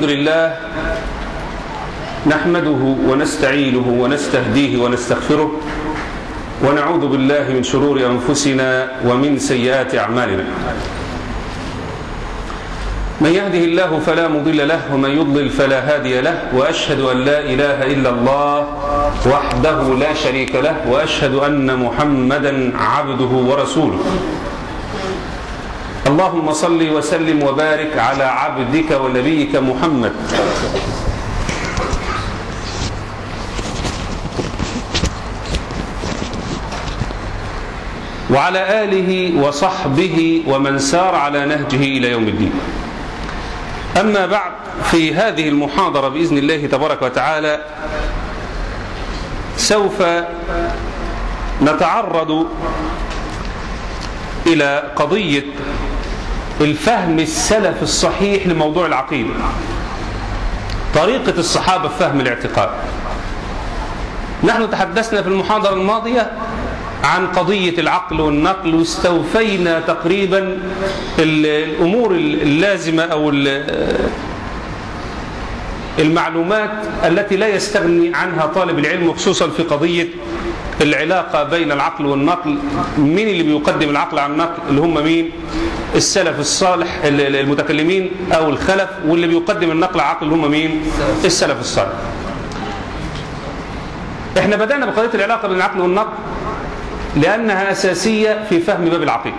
الحمد لله نحمده ونستعينه ونستهديه ونستغفره ونعوذ بالله من شرور أنفسنا ومن سيئات أعمالنا من يهده الله فلا مضل له ومن يضلل فلا هادي له وأشهد أن لا إله إلا الله وحده لا شريك له وأشهد أن محمدا عبده ورسوله اللهم صل وسلم وبارك على عبدك ونبيك محمد وعلى آله وصحبه ومن سار على نهجه إلى يوم الدين أما بعد في هذه المحاضرة بإذن الله تبارك وتعالى سوف نتعرض إلى قضية الفهم السلف الصحيح لموضوع العقيدة طريقة الصحابة في فهم الاعتقاد نحن تحدثنا في المحاضرة الماضية عن قضية العقل والنقل واستوفينا تقريبا الأمور اللازمة أو المعلومات التي لا يستغني عنها طالب العلم خصوصا في قضية العلاقة بين العقل والنقل مين اللي بيقدم العقل عن النقل اللي هم مين السلف الصالح المتكلمين أو الخلف واللي بيقدم النقل عن العقل اللي هم مين السلف الصالح احنا بدأنا بقضية العلاقة بين العقل والنقل لأنها أساسية في فهم باب العقيدة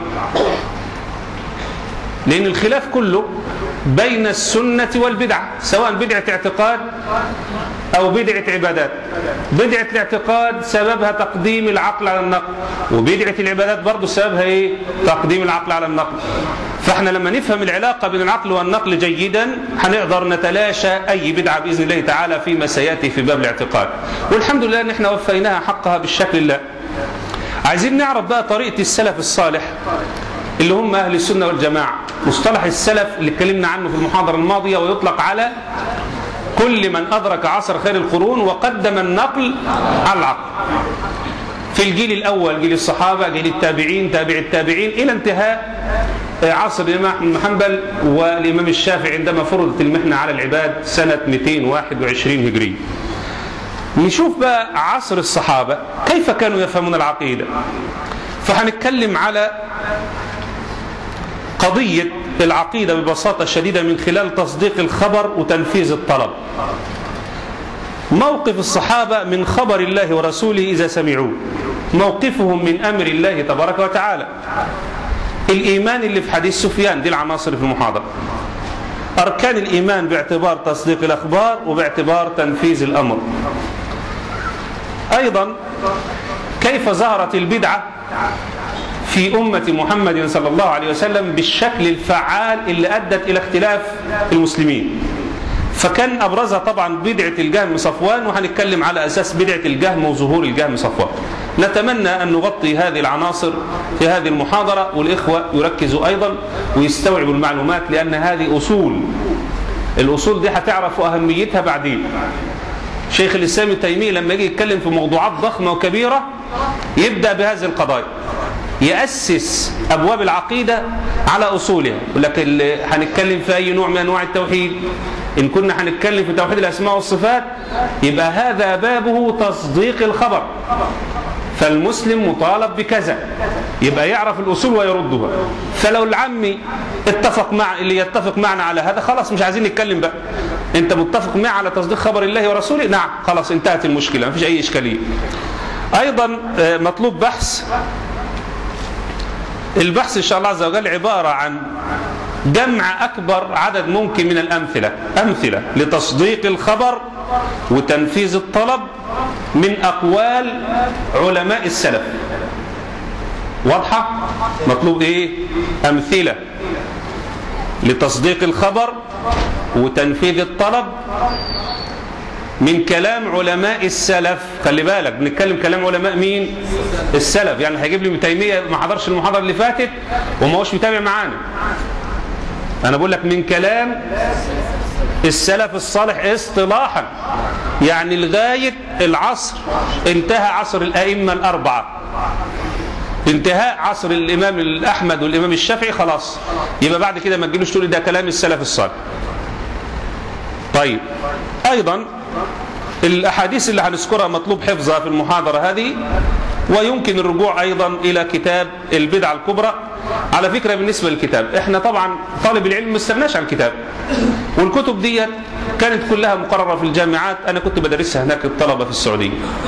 لأن الخلاف كله بين السنة والبدعة سواء بدعة اعتقاد أو بدعة عبادات بدعة الاعتقاد سببها تقديم العقل على النقل وبدعة العبادات برضو سببها إيه؟ تقديم العقل على النقل فاحنا لما نفهم العلاقة بين العقل والنقل جيدا هنقدر نتلاشى أي بدعة بإذن الله تعالى فيما سيأتي في باب الاعتقاد والحمد لله أن احنا وفيناها حقها بالشكل الله عايزين نعرف بقى طريقة السلف الصالح اللي هم أهل السنة والجماعة مصطلح السلف اللي اتكلمنا عنه في المحاضرة الماضية ويطلق على كل من أدرك عصر خير القرون وقدم النقل على العقل في الجيل الأول جيل الصحابة جيل التابعين تابع التابعين إلى انتهاء عصر الإمام أحمد بن حنبل والإمام الشافعي عندما فرضت المحنة على العباد سنة 221 هجري نشوف بقى عصر الصحابة كيف كانوا يفهمون العقيدة فهنتكلم على قضية العقيدة ببساطة شديدة من خلال تصديق الخبر وتنفيذ الطلب موقف الصحابة من خبر الله ورسوله إذا سمعوه موقفهم من أمر الله تبارك وتعالى الإيمان اللي في حديث سفيان دي العناصر في المحاضرة أركان الإيمان باعتبار تصديق الأخبار وباعتبار تنفيذ الأمر أيضا كيف ظهرت البدعة في أمة محمد صلى الله عليه وسلم بالشكل الفعال اللي أدت إلى اختلاف المسلمين فكان أبرزها طبعا بدعة الجهم صفوان وهنتكلم على أساس بدعة الجهم وظهور الجهم صفوان نتمنى أن نغطي هذه العناصر في هذه المحاضرة والإخوة يركزوا أيضا ويستوعبوا المعلومات لأن هذه أصول الأصول دي هتعرفوا أهميتها بعدين شيخ الإسلام التيمية لما يجي يتكلم في موضوعات ضخمة وكبيرة يبدأ بهذه القضايا يأسس أبواب العقيدة على أصولها لكن هنتكلم في أي نوع من أنواع التوحيد إن كنا هنتكلم في توحيد الأسماء والصفات يبقى هذا بابه تصديق الخبر فالمسلم مطالب بكذا يبقى يعرف الأصول ويردها فلو العمي اتفق مع اللي يتفق معنا على هذا خلاص مش عايزين نتكلم بقى انت متفق معي على تصديق خبر الله ورسوله نعم خلاص انتهت المشكلة ما فيش أي إشكالية أيضا مطلوب بحث البحث إن شاء الله عز وجل عبارة عن جمع أكبر عدد ممكن من الأمثلة أمثلة لتصديق الخبر وتنفيذ الطلب من أقوال علماء السلف واضحة؟ مطلوب إيه؟ أمثلة لتصديق الخبر وتنفيذ الطلب من كلام علماء السلف خلي بالك بنتكلم كلام علماء مين السلف يعني هيجيب لي ابن تيميه ما حضرش المحاضره اللي فاتت وما هوش متابع معانا انا بقول لك من كلام السلف الصالح اصطلاحا يعني لغايه العصر انتهى عصر الائمه الاربعه انتهاء عصر الامام احمد والامام الشافعي خلاص يبقى بعد كده ما تجيلوش تقول ده كلام السلف الصالح طيب أيضا الأحاديث اللي هنذكرها مطلوب حفظها في المحاضرة هذه ويمكن الرجوع أيضا إلى كتاب البدعة الكبرى على فكرة بالنسبة للكتاب احنا طبعا طالب العلم ما استغناش عن الكتاب والكتب دي كانت كلها مقررة في الجامعات أنا كنت بدرسها هناك الطلبة في السعودية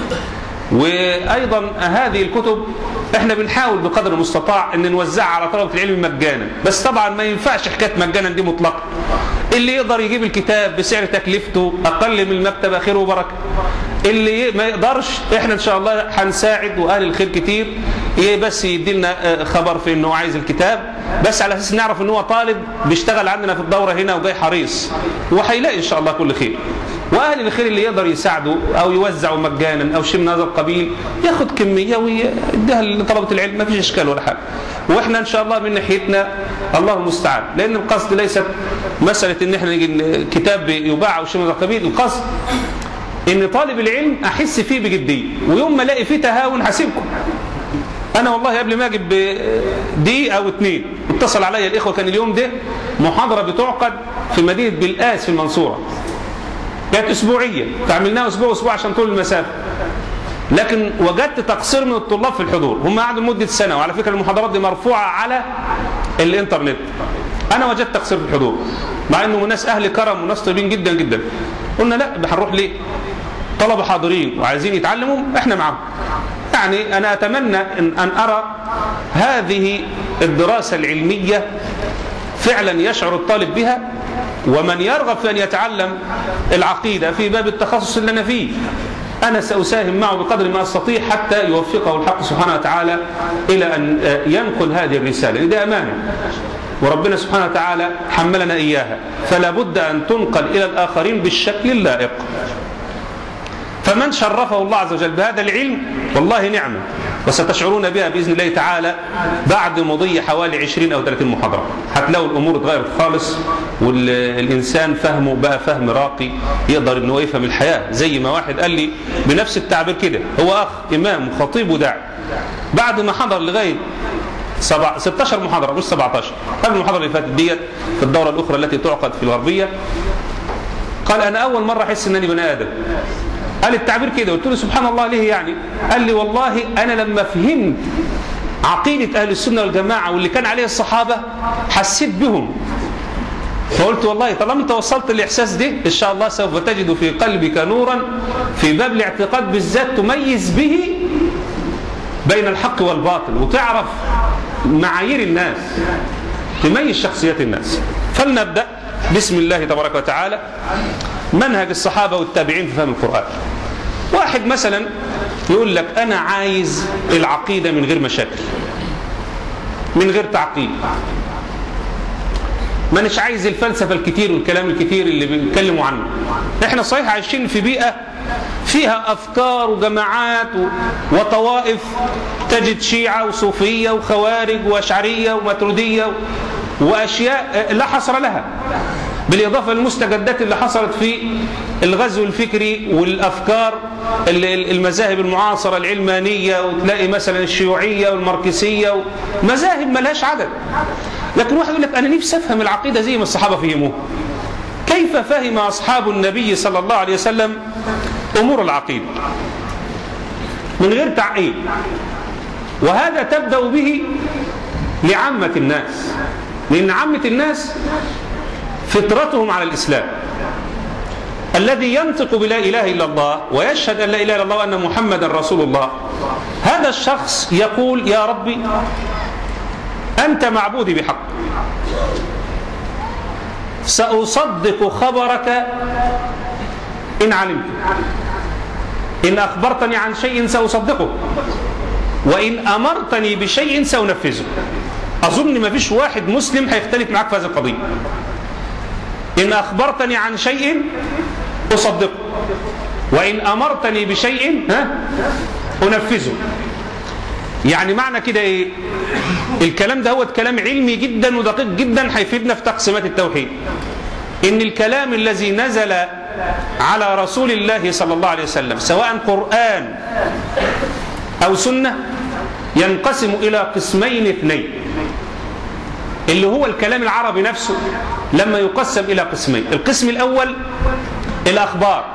وايضا هذه الكتب احنا بنحاول بقدر المستطاع ان نوزعها على طلبه العلم مجانا بس طبعا ما ينفعش حكايه مجانا دي مطلقا اللي يقدر يجيب الكتاب بسعر تكلفته اقل من المكتبه خير وبركه اللي ما يقدرش احنا ان شاء الله هنساعد واهل الخير كتير بس يدي لنا خبر في انه عايز الكتاب بس على اساس نعرف ان هو طالب بيشتغل عندنا في الدوره هنا وجاي حريص وهيلاقي ان شاء الله كل خير واهل الخير اللي يقدر يساعده او يوزعه مجانا او شيء من هذا القبيل ياخد كميه ويديها لطلبه العلم ما فيش اشكال ولا حاجه واحنا ان شاء الله من ناحيتنا الله المستعان لان القصد ليست مساله ان احنا نيجي كتاب يباع او شيء من هذا القبيل القصد ان طالب العلم احس فيه بجديه ويوم ما الاقي فيه تهاون هسيبكم انا والله قبل ما اجيب دقيقه او اتنين اتصل عليا الاخوه كان اليوم ده محاضره بتعقد في مدينه بلقاس في المنصوره كانت اسبوعيه فعملناها اسبوع اسبوع عشان طول المسافه لكن وجدت تقصير من الطلاب في الحضور هم قعدوا لمده سنه وعلى فكره المحاضرات دي مرفوعه على الانترنت انا وجدت تقصير في الحضور مع انه ناس اهل كرم وناس طيبين جدا جدا قلنا لا ده هنروح ليه طلبه حاضرين وعايزين يتعلموا احنا معاهم يعني انا اتمنى ان, أن ارى هذه الدراسه العلميه فعلا يشعر الطالب بها ومن يرغب في ان يتعلم العقيده في باب التخصص اللي انا فيه انا ساساهم معه بقدر ما استطيع حتى يوفقه الحق سبحانه وتعالى الى ان ينقل هذه الرساله لان ده امانه وربنا سبحانه وتعالى حملنا اياها فلا بد ان تنقل الى الاخرين بالشكل اللائق فمن شرفه الله عز وجل بهذا العلم والله نعمه وستشعرون بها باذن الله تعالى بعد مضي حوالي 20 او 30 محاضره هتلاقوا الامور اتغيرت خالص والانسان فهمه بقى فهم راقي يقدر انه يفهم الحياه زي ما واحد قال لي بنفس التعبير كده هو اخ امام وخطيب وداعي بعد ما حضر لغايه سبع 16 محاضره مش 17 قبل المحاضره اللي فاتت ديت في الدوره الاخرى التي تعقد في الغربيه قال انا اول مره احس انني بني ادم قال التعبير كده قلت له سبحان الله ليه يعني قال لي والله انا لما فهمت عقيدة أهل السنة والجماعة واللي كان عليه الصحابة حسيت بهم فقلت والله طالما انت وصلت الاحساس ده ان شاء الله سوف تجد في قلبك نورا في باب الاعتقاد بالذات تميز به بين الحق والباطل وتعرف معايير الناس تميز شخصيات الناس فلنبدا بسم الله تبارك وتعالى منهج الصحابه والتابعين في فهم القران واحد مثلا يقول لك انا عايز العقيده من غير مشاكل من غير تعقيد ما مش عايز الفلسفه الكتير والكلام الكتير اللي بيتكلموا عنه احنا صحيح عايشين في بيئه فيها افكار وجماعات وطوائف تجد شيعه وصوفيه وخوارج واشعريه وماتروديه واشياء لا حصر لها بالإضافة للمستجدات اللي حصلت في الغزو الفكري والأفكار المذاهب المعاصرة العلمانية وتلاقي مثلا الشيوعية والماركسية مذاهب ملهاش عدد لكن واحد يقول لك أنا نفسي أفهم العقيدة زي ما الصحابة فهموها كيف فهم أصحاب النبي صلى الله عليه وسلم أمور العقيدة من غير تعقيد وهذا تبدأ به لعامة الناس لأن عامة الناس فطرتهم على الإسلام الذي ينطق بلا إله إلا الله ويشهد أن لا إله إلا الله وأن محمدا رسول الله هذا الشخص يقول يا ربي أنت معبودي بحق سأصدق خبرك إن علمت إن أخبرتني عن شيء سأصدقه وإن أمرتني بشيء سأنفذه أظن ما فيش واحد مسلم هيختلف معك في هذه القضية إن أخبرتني عن شيء أصدقه وإن أمرتني بشيء ها أنفذه يعني معنى كده إيه الكلام ده هو كلام علمي جدا ودقيق جدا هيفيدنا في تقسيمات التوحيد إن الكلام الذي نزل على رسول الله صلى الله عليه وسلم سواء قرآن أو سنة ينقسم إلى قسمين اثنين اللي هو الكلام العربي نفسه لما يقسم إلى قسمين القسم الأول الأخبار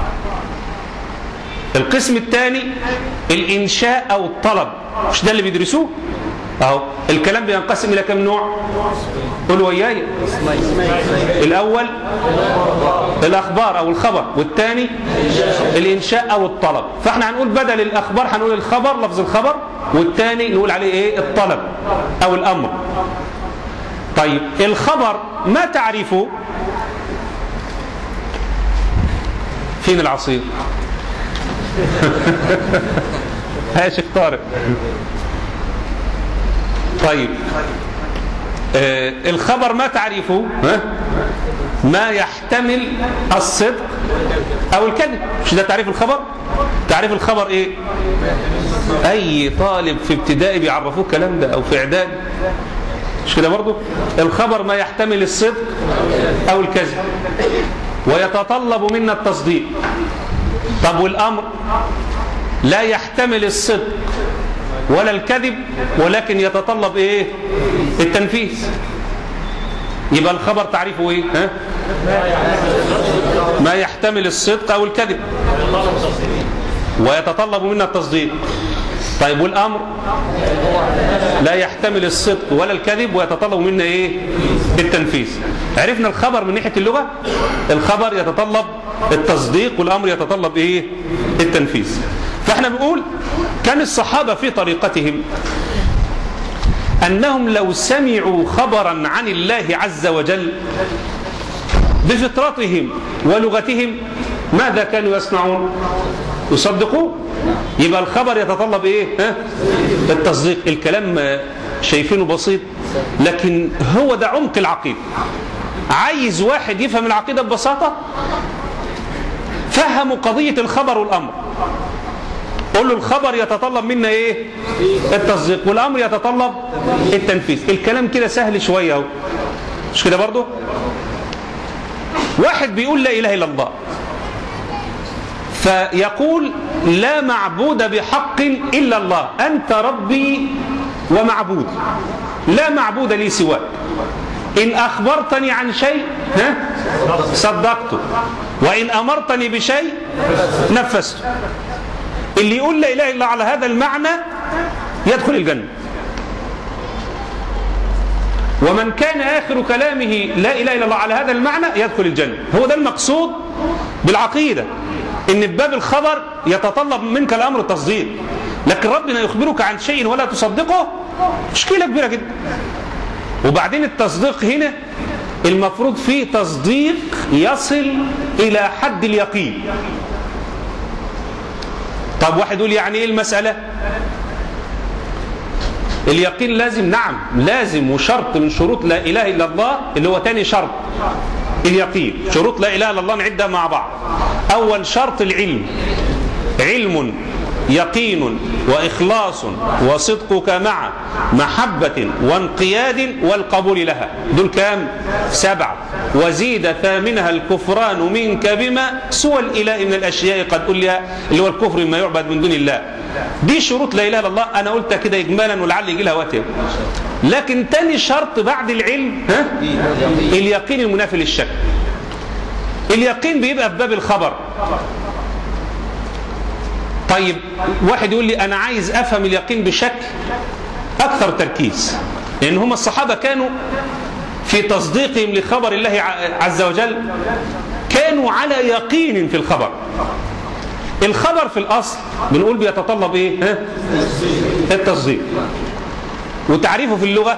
القسم الثاني الإنشاء أو الطلب مش ده اللي بيدرسوه أهو الكلام بينقسم إلى كم نوع قول وياي الأول الأخبار أو الخبر والثاني الإنشاء أو الطلب فإحنا هنقول بدل الأخبار هنقول الخبر لفظ الخبر والثاني نقول عليه إيه الطلب أو الأمر طيب الخبر ما تعرفه فين العصير يا شيخ طارق طيب آه الخبر ما تعرفه ها؟ ما يحتمل الصدق او الكذب مش ده تعريف الخبر تعريف الخبر ايه اي طالب في ابتدائي بيعرفوه الكلام ده او في اعداد مش كده برضه الخبر ما يحتمل الصدق او الكذب ويتطلب منا التصديق طب والامر لا يحتمل الصدق ولا الكذب ولكن يتطلب ايه التنفيذ يبقى الخبر تعريفه ايه ها؟ ما يحتمل الصدق او الكذب ويتطلب منا التصديق طيب والامر لا يحتمل الصدق ولا الكذب ويتطلب منا ايه التنفيذ عرفنا الخبر من ناحيه اللغه الخبر يتطلب التصديق والامر يتطلب ايه التنفيذ فاحنا بنقول كان الصحابه في طريقتهم انهم لو سمعوا خبرا عن الله عز وجل بفطرتهم ولغتهم ماذا كانوا يصنعون يصدقوه يبقى الخبر يتطلب ايه ها؟ التصديق الكلام شايفينه بسيط لكن هو ده عمق العقيده عايز واحد يفهم العقيده ببساطه فهموا قضيه الخبر والامر قول له الخبر يتطلب منا ايه التصديق والامر يتطلب التنفيذ الكلام كده سهل شويه اهو مش كده برضه واحد بيقول لا اله الا الله فيقول لا معبود بحق الا الله انت ربي ومعبود لا معبود لي سواك ان اخبرتني عن شيء ها صدقته وان امرتني بشيء نفذته اللي يقول لا اله الا على هذا المعنى يدخل الجنه ومن كان اخر كلامه لا اله الا الله على هذا المعنى يدخل الجنه هو ده المقصود بالعقيده ان في باب الخبر يتطلب منك الامر التصديق لكن ربنا يخبرك عن شيء ولا تصدقه مشكله كبيره جدا وبعدين التصديق هنا المفروض فيه تصديق يصل الى حد اليقين طب واحد يقول يعني ايه المساله اليقين لازم نعم لازم وشرط من شروط لا اله الا الله اللي هو تاني شرط اليقين شروط لا اله الا الله نعدها مع بعض اول شرط العلم علم يقين واخلاص وصدقك مع محبه وانقياد والقبول لها دول كام سبعه وزيد ثامنها الكفران منك بما سوى الاله من الاشياء قد قل اللي هو الكفر ما يعبد من دون الله دي شروط لا اله الا الله انا قلتها كده اجمالا ولعل يجي لها وقت لكن تاني شرط بعد العلم ها اليقين المنافي للشك اليقين بيبقى في باب الخبر طيب واحد يقول لي انا عايز افهم اليقين بشكل اكثر تركيز لان هم الصحابه كانوا في تصديقهم لخبر الله عز وجل كانوا على يقين في الخبر الخبر في الاصل بنقول بيتطلب ايه ها؟ التصديق وتعريفه في اللغه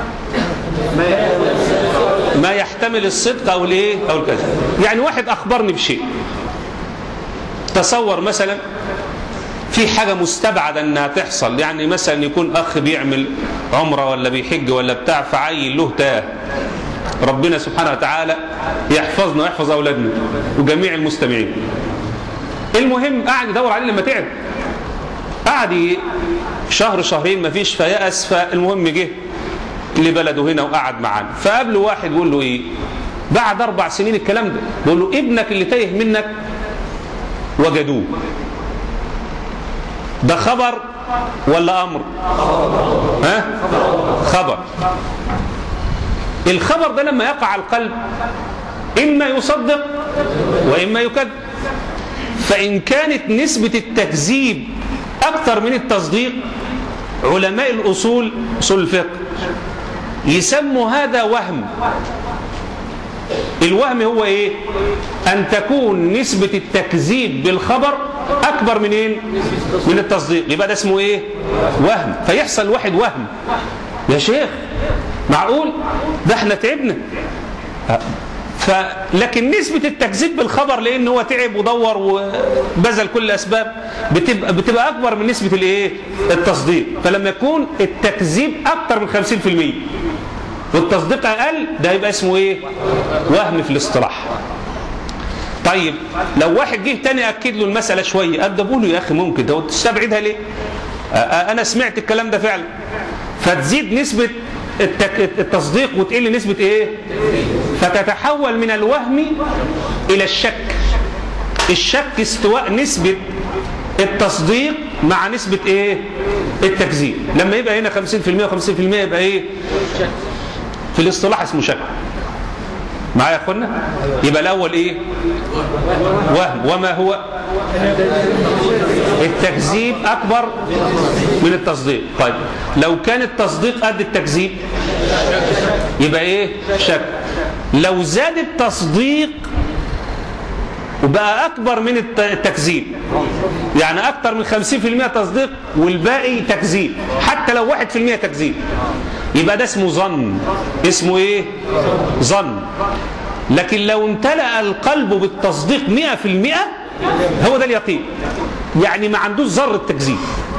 ما يحتمل الصدق او الايه او الكذب يعني واحد اخبرني بشيء تصور مثلا في حاجة مستبعدة انها تحصل يعني مثلا يكون اخ بيعمل عمرة ولا بيحج ولا بتاع فعيل له تاه ربنا سبحانه وتعالى يحفظنا ويحفظ اولادنا وجميع المستمعين المهم قاعد يدور عليه لما تعب قعد شهر شهرين ما فيش فيأس فالمهم جه لبلده هنا وقعد معانا فقابله واحد بيقول له ايه بعد اربع سنين الكلام ده بيقول له ابنك اللي تايه منك وجدوه ده خبر ولا امر ها خبر الخبر ده لما يقع على القلب اما يصدق وإما يكذب فإن كانت نسبة التكذيب أكثر من التصديق علماء الأصول أصول الفقه يسموا هذا وهم الوهم هو ايه ان تكون نسبة التكذيب بالخبر اكبر من ايه من التصديق يبقى ده اسمه ايه وهم فيحصل واحد وهم يا شيخ معقول ده احنا تعبنا ف... لكن نسبة التكذيب بالخبر لأن هو تعب ودور وبذل كل الأسباب بتبقى, بتبقى أكبر من نسبة الإيه؟ التصديق فلما يكون التكذيب أكثر من 50% والتصديق أقل ده يبقى اسمه إيه؟ وهم في الاصطلاح طيب لو واحد جه تاني أكد له المسألة شوية قال ده بقوله يا أخي ممكن ده تستبعدها ليه؟ أنا سمعت الكلام ده فعلا فتزيد نسبة التصديق وتقل نسبة ايه فتتحول من الوهم الى الشك الشك استواء نسبة التصديق مع نسبة ايه التكذيب لما يبقى هنا 50% و50% يبقى ايه في الاصطلاح اسمه شك معايا يا اخوانا يبقى الاول ايه وهم وما هو التكذيب اكبر من التصديق طيب لو كان التصديق قد التكذيب يبقى ايه شك لو زاد التصديق وبقى اكبر من التكذيب يعني اكتر من 50% تصديق والباقي تكذيب حتى لو 1% تكذيب يبقى ده اسمه ظن اسمه ايه ظن لكن لو امتلأ القلب بالتصديق 100% هو ده اليقين يعني ما عندوش ذرة تكذيب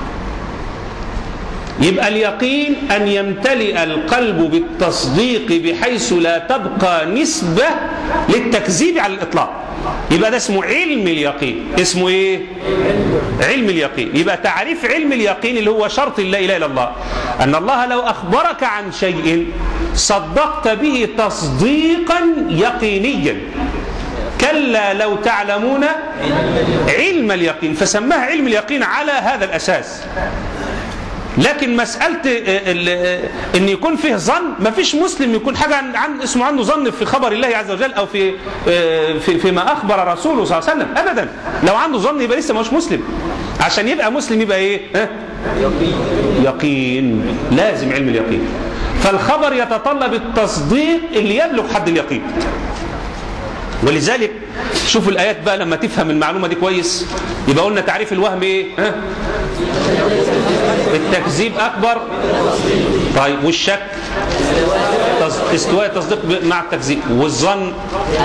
يبقى اليقين أن يمتلئ القلب بالتصديق بحيث لا تبقى نسبة للتكذيب على الإطلاق يبقى ده اسمه علم اليقين اسمه ايه علم اليقين يبقى تعريف علم اليقين اللي هو شرط لا اله الا الله ان الله لو اخبرك عن شيء صدقت به تصديقا يقينيا كلا لو تعلمون علم اليقين فسماها علم اليقين على هذا الاساس لكن مسألة ان يكون فيه ظن ما فيش مسلم يكون حاجة عن, عن اسمه عنده ظن في خبر الله عز وجل او في في فيما اخبر رسوله صلى الله عليه وسلم ابدا لو عنده ظن يبقى لسه مش مسلم عشان يبقى مسلم يبقى ايه ها؟ يقين لازم علم اليقين فالخبر يتطلب التصديق اللي يبلغ حد اليقين ولذلك شوفوا الآيات بقى لما تفهم المعلومة دي كويس يبقى قلنا تعريف الوهم ايه ها؟ التكذيب أكبر طيب والشك استواء التصديق مع التكذيب والظن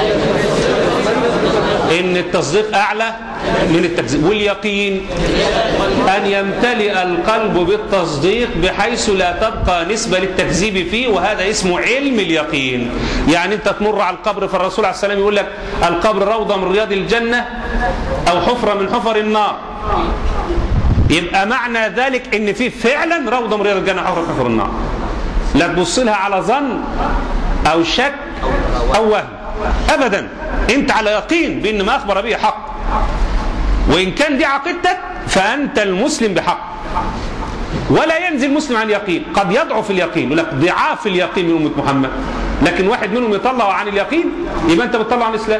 ان التصديق اعلى من التكذيب واليقين ان يمتلئ القلب بالتصديق بحيث لا تبقى نسبة للتكذيب فيه وهذا اسمه علم اليقين يعني انت تمر على القبر فالرسول عليه السلام يقول لك القبر روضة من رياض الجنة او حفرة من حفر النار يبقى معنى ذلك ان في فعلا روضة من رياض الجنة حفرة من حفر النار لا تبص لها على ظن او شك او وهم ابدا انت على يقين بان ما اخبر به حق وان كان دي عقيدتك فانت المسلم بحق ولا ينزل مسلم عن اليقين قد يضعف اليقين يقول لك ضعاف اليقين من امه محمد لكن واحد منهم يطلع عن اليقين يبقى انت بتطلع عن الاسلام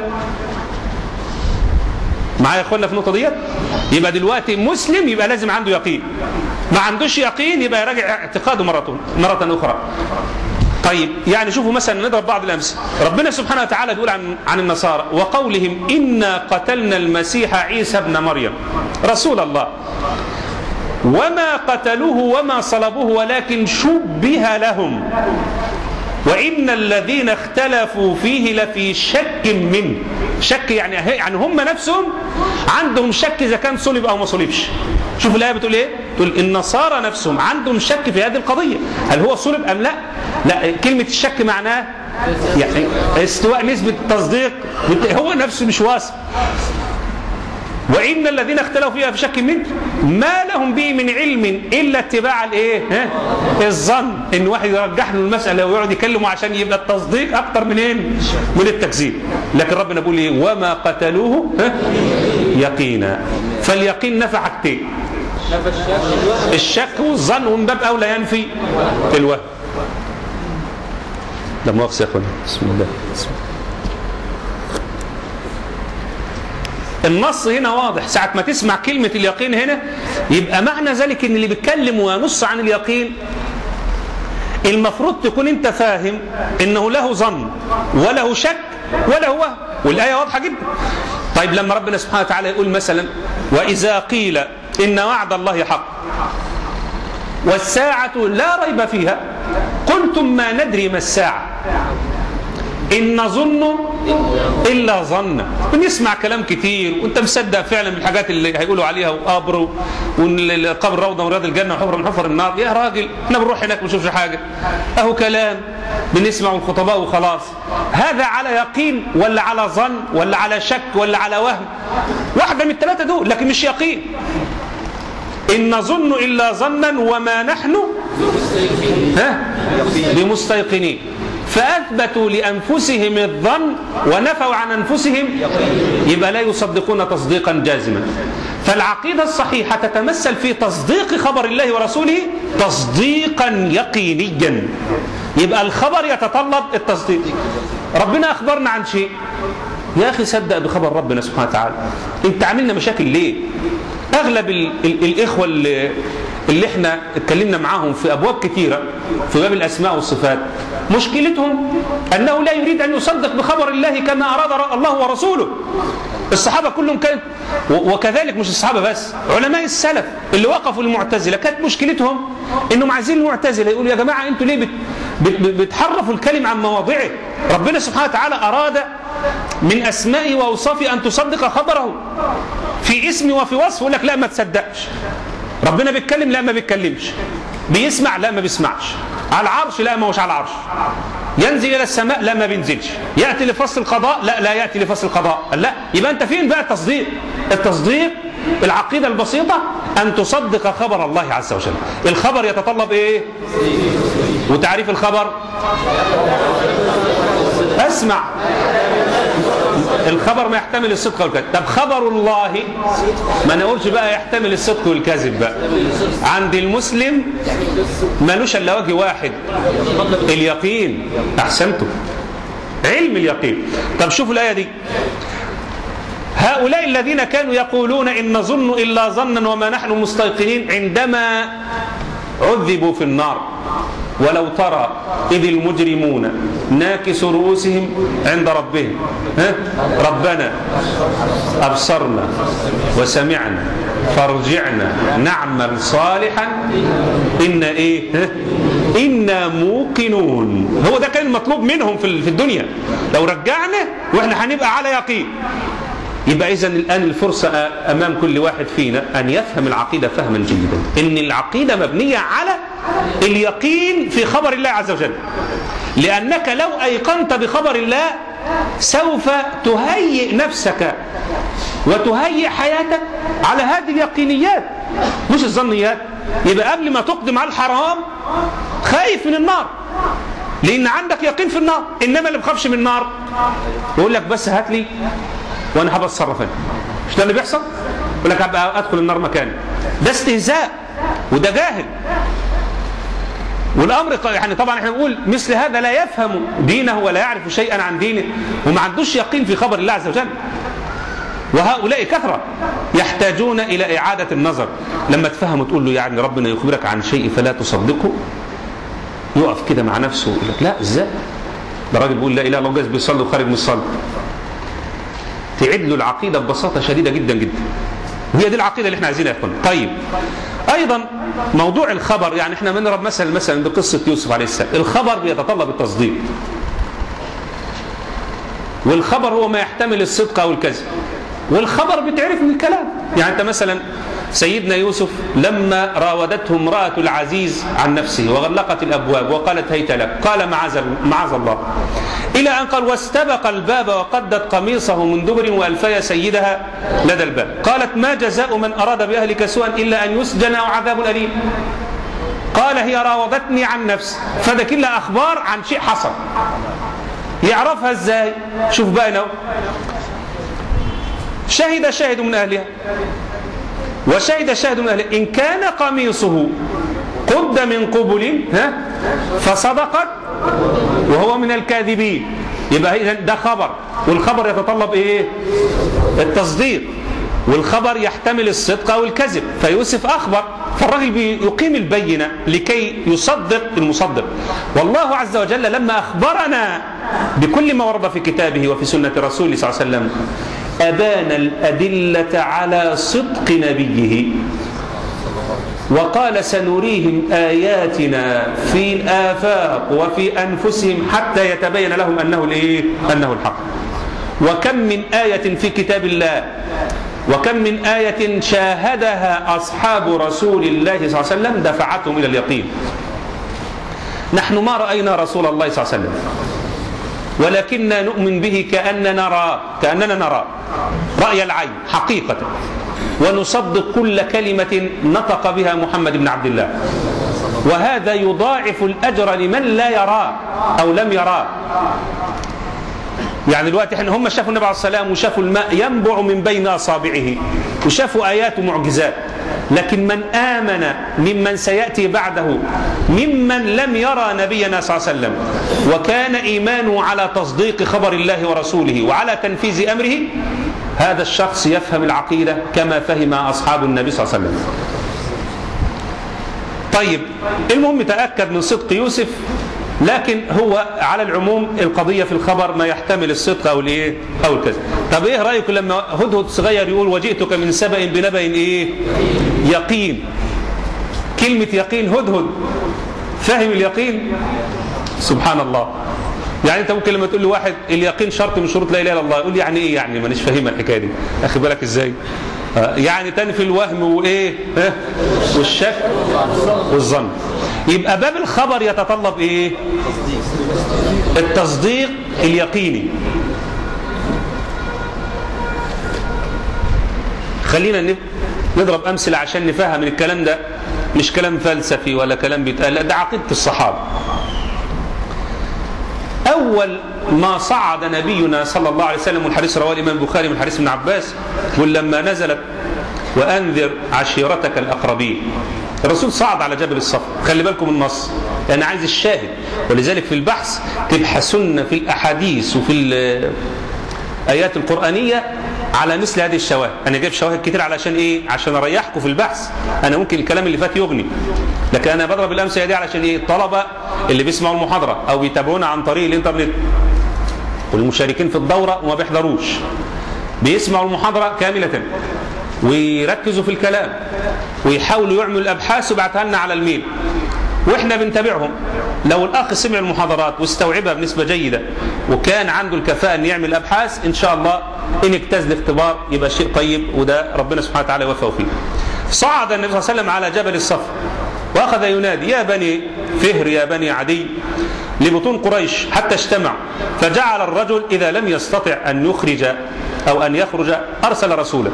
معايا يا اخوانا في النقطه ديت يبقى دلوقتي مسلم يبقى لازم عنده يقين ما عندوش يقين يبقى يراجع اعتقاده مره مره اخرى طيب يعني شوفوا مثلا نضرب بعض الامثله ربنا سبحانه وتعالى يقول عن عن النصارى وقولهم انا قتلنا المسيح عيسى ابن مريم رسول الله وما قتلوه وما صلبوه ولكن شبه لهم وإن الذين اختلفوا فيه لفي شك منه شك يعني يعني هم نفسهم عندهم شك إذا كان صلب أو ما صلبش شوف الآية بتقول إيه تقول النصارى نفسهم عندهم شك في هذه القضية هل هو صلب أم لا لا كلمة الشك معناه يعني استواء نسبة التصديق هو نفسه مش واثق وإن الذين اختلفوا فيها في شك منه ما لهم به من علم إلا اتباع الإيه؟ ها؟ الظن إن واحد يرجح له المسألة ويقعد يكلمه عشان يبقى التصديق أكتر من إيه؟ من التكذيب لكن ربنا بيقول إيه؟ وما قتلوه ها؟ يقينا فاليقين نفع حاجتين الشك والظن ومن باب أولى ينفي الوهم لا مؤاخذة يا أخوانا بسم الله بسم الله النص هنا واضح ساعة ما تسمع كلمة اليقين هنا يبقى معنى ذلك ان اللي بيتكلم وينص عن اليقين المفروض تكون انت فاهم انه له ظن وله شك وله وهم والآية واضحة جدا طيب لما ربنا سبحانه وتعالى يقول مثلا وإذا قيل إن وعد الله حق والساعة لا ريب فيها قلتم ما ندري ما الساعة إن نظن إلا ظن بنسمع كلام كتير وأنت مصدق فعلا بالحاجات اللي هيقولوا عليها وقبر والقبر روضة من رياض الجنة وحفر من حفر النار يا راجل احنا بنروح هناك ما نشوفش حاجة أهو كلام بنسمع الخطباء وخلاص هذا على يقين ولا على ظن ولا على شك ولا على وهم واحدة من الثلاثة دول لكن مش يقين إن نظن إلا ظنا وما نحن ها بمستيقنين فأثبتوا لأنفسهم الظن ونفوا عن أنفسهم يبقى لا يصدقون تصديقا جازما فالعقيدة الصحيحة تتمثل في تصديق خبر الله ورسوله تصديقا يقينيا يبقى الخبر يتطلب التصديق ربنا أخبرنا عن شيء يا أخي صدق بخبر ربنا سبحانه وتعالى انت عاملنا مشاكل ليه أغلب ال ال الإخوة اللي, اللي احنا اتكلمنا معاهم في أبواب كثيرة في باب الأسماء والصفات مشكلتهم أنه لا يريد أن يصدق بخبر الله كما أراد الله ورسوله الصحابة كلهم كانت وكذلك مش الصحابة بس علماء السلف اللي وقفوا المعتزلة كانت مشكلتهم انهم عايزين المعتزلة يقولوا يا جماعة انتوا ليه بت بت بتحرفوا الكلمة عن مواضعه ربنا سبحانه وتعالى أراد من أسمائه وأوصافه أن تصدق خبره في اسم وفي وصف يقول لك لا ما تصدقش ربنا بيتكلم لا ما بيتكلمش بيسمع لا ما بيسمعش على العرش لا ما هوش على العرش ينزل الى السماء لا ما بينزلش ياتي لفصل القضاء لا لا ياتي لفصل القضاء لا يبقى انت فين بقى التصديق التصديق العقيدة البسيطة أن تصدق خبر الله عز وجل الخبر يتطلب إيه وتعريف الخبر أسمع الخبر ما يحتمل الصدق والكذب طب خبر الله ما نقولش بقى يحتمل الصدق والكذب بقى عند المسلم ملوش الا وجه واحد اليقين احسنتم علم اليقين طب شوفوا الايه دي هؤلاء الذين كانوا يقولون إن نظن إلا ظنا وما نحن مستيقنين عندما عذبوا في النار ولو ترى إذ المجرمون ناكس رؤوسهم عند ربهم ها؟ ربنا أبصرنا وسمعنا فارجعنا نعمل صالحا إن إيه ها؟ إنا موقنون هو ده كان المطلوب منهم في الدنيا لو رجعنا وإحنا هنبقى على يقين يبقى إذا الآن الفرصة أمام كل واحد فينا أن يفهم العقيدة فهما جيدا إن العقيدة مبنية على اليقين في خبر الله عز وجل لأنك لو أيقنت بخبر الله سوف تهيئ نفسك وتهيئ حياتك على هذه اليقينيات مش الظنيات يبقى قبل ما تقدم على الحرام خايف من النار لأن عندك يقين في النار إنما اللي بخافش من النار يقول لك بس هات لي وانا هبقى اتصرف انا مش ده اللي بيحصل يقول لك هبقى ادخل النار مكاني ده استهزاء وده جاهل والامر يعني طبعا احنا بنقول مثل هذا لا يفهم دينه ولا يعرف شيئا عن دينه وما عندوش يقين في خبر الله عز وجل وهؤلاء كثرة يحتاجون إلى إعادة النظر لما تفهم وتقول له يعني ربنا يخبرك عن شيء فلا تصدقه يقف كده مع نفسه ويقول لك لا ازاي ده راجل بيقول لا اله الا الله جالس بيصلي وخارج من الصلاه تعد له العقيدة ببساطة شديدة جدا جدا وهي دي العقيدة اللي احنا عايزينها يا اخوانا طيب ايضا موضوع الخبر يعني احنا بنضرب مثلا مثلا بقصة يوسف عليه السلام الخبر بيتطلب التصديق والخبر هو ما يحتمل الصدق او الكذب والخبر بيتعرف من الكلام يعني انت مثلا سيدنا يوسف لما راودته امرأة العزيز عن نفسه وغلقت الأبواب وقالت هيت لك قال معاذ معاذ الله إلى أن قال واستبق الباب وقدت قميصه من دبر وألفي سيدها لدى الباب قالت ما جزاء من أراد بأهلك سوءا إلا أن يسجن أو عذاب أليم قال هي راودتني عن نفسي فده كلها أخبار عن شيء حصل يعرفها ازاي شوف بقى نو شهد شاهد من أهلها وشهد شاهد من أهله إن كان قميصه قد من قبل ها فصدقت وهو من الكاذبين يبقى إذا ده خبر والخبر يتطلب إيه التصديق والخبر يحتمل الصدق أو الكذب فيوسف أخبر فالراجل بيقيم البينة لكي يصدق المصدق والله عز وجل لما أخبرنا بكل ما ورد في كتابه وفي سنة رسوله صلى الله عليه وسلم أبان الأدلة على صدق نبيه وقال سنريهم آياتنا في الآفاق وفي أنفسهم حتى يتبين لهم أنه الإيه؟ أنه الحق وكم من آية في كتاب الله وكم من آية شاهدها أصحاب رسول الله صلى الله عليه وسلم دفعتهم إلى اليقين نحن ما رأينا رسول الله صلى الله عليه وسلم ولكننا نؤمن به كأننا نرى كأننا نرى رأي العين حقيقة ونصدق كل كلمة نطق بها محمد بن عبد الله وهذا يضاعف الأجر لمن لا يراه أو لم يراه يعني دلوقتي احنا هم شافوا النبي عليه السلام وشافوا الماء ينبع من بين اصابعه وشافوا ايات ومعجزات لكن من امن ممن سياتي بعده ممن لم يرى نبينا صلى الله عليه وسلم وكان ايمانه على تصديق خبر الله ورسوله وعلى تنفيذ امره هذا الشخص يفهم العقيده كما فهم اصحاب النبي صلى الله عليه وسلم. طيب المهم تاكد من صدق يوسف لكن هو على العموم القضيه في الخبر ما يحتمل الصدق او الايه او الكذب طب ايه رايكم لما هدهد صغير يقول وجئتك من سبأ بنبأ ايه يقين كلمه يقين هدهد فاهم اليقين سبحان الله يعني انت ممكن لما تقول لواحد اليقين شرط من شروط لا اله الا الله يقول يعني ايه يعني مانيش فاهمها الحكايه دي اخي بالك ازاي يعني تنفي الوهم وايه والشك والظن يبقى باب الخبر يتطلب ايه التصديق اليقيني خلينا نضرب امثله عشان نفهم ان الكلام ده مش كلام فلسفي ولا كلام بيتقال لا ده عقيده الصحابه اول ما صعد نبينا صلى الله عليه وسلم والحديث رواه الامام البخاري من حديث ابن عباس ولما نزلت وانذر عشيرتك الاقربين الرسول صعد على جبل الصفا خلي بالكم النص انا عايز الشاهد ولذلك في البحث تبحثن في الاحاديث وفي الايات القرانيه على مثل هذه الشواهد انا جايب شواهد كتير علشان ايه عشان اريحكم في البحث انا ممكن الكلام اللي فات يغني لكن انا بضرب الامثله دي علشان ايه الطلبه اللي بيسمعوا المحاضره او بيتابعونا عن طريق الانترنت والمشاركين في الدوره وما بيحضروش بيسمعوا المحاضره كامله ويركزوا في الكلام ويحاولوا يعملوا الابحاث ويبعتها لنا على الميل واحنا بنتابعهم لو الاخ سمع المحاضرات واستوعبها بنسبه جيده وكان عنده الكفاءه ان يعمل ابحاث ان شاء الله ان اجتاز الاختبار يبقى شيء طيب وده ربنا سبحانه وتعالى يوفقه فيه. صعد النبي صلى الله عليه وسلم على جبل الصفا واخذ ينادي يا بني فهر يا بني عدي لبطون قريش حتى اجتمع فجعل الرجل اذا لم يستطع ان يخرج او ان يخرج ارسل رسولا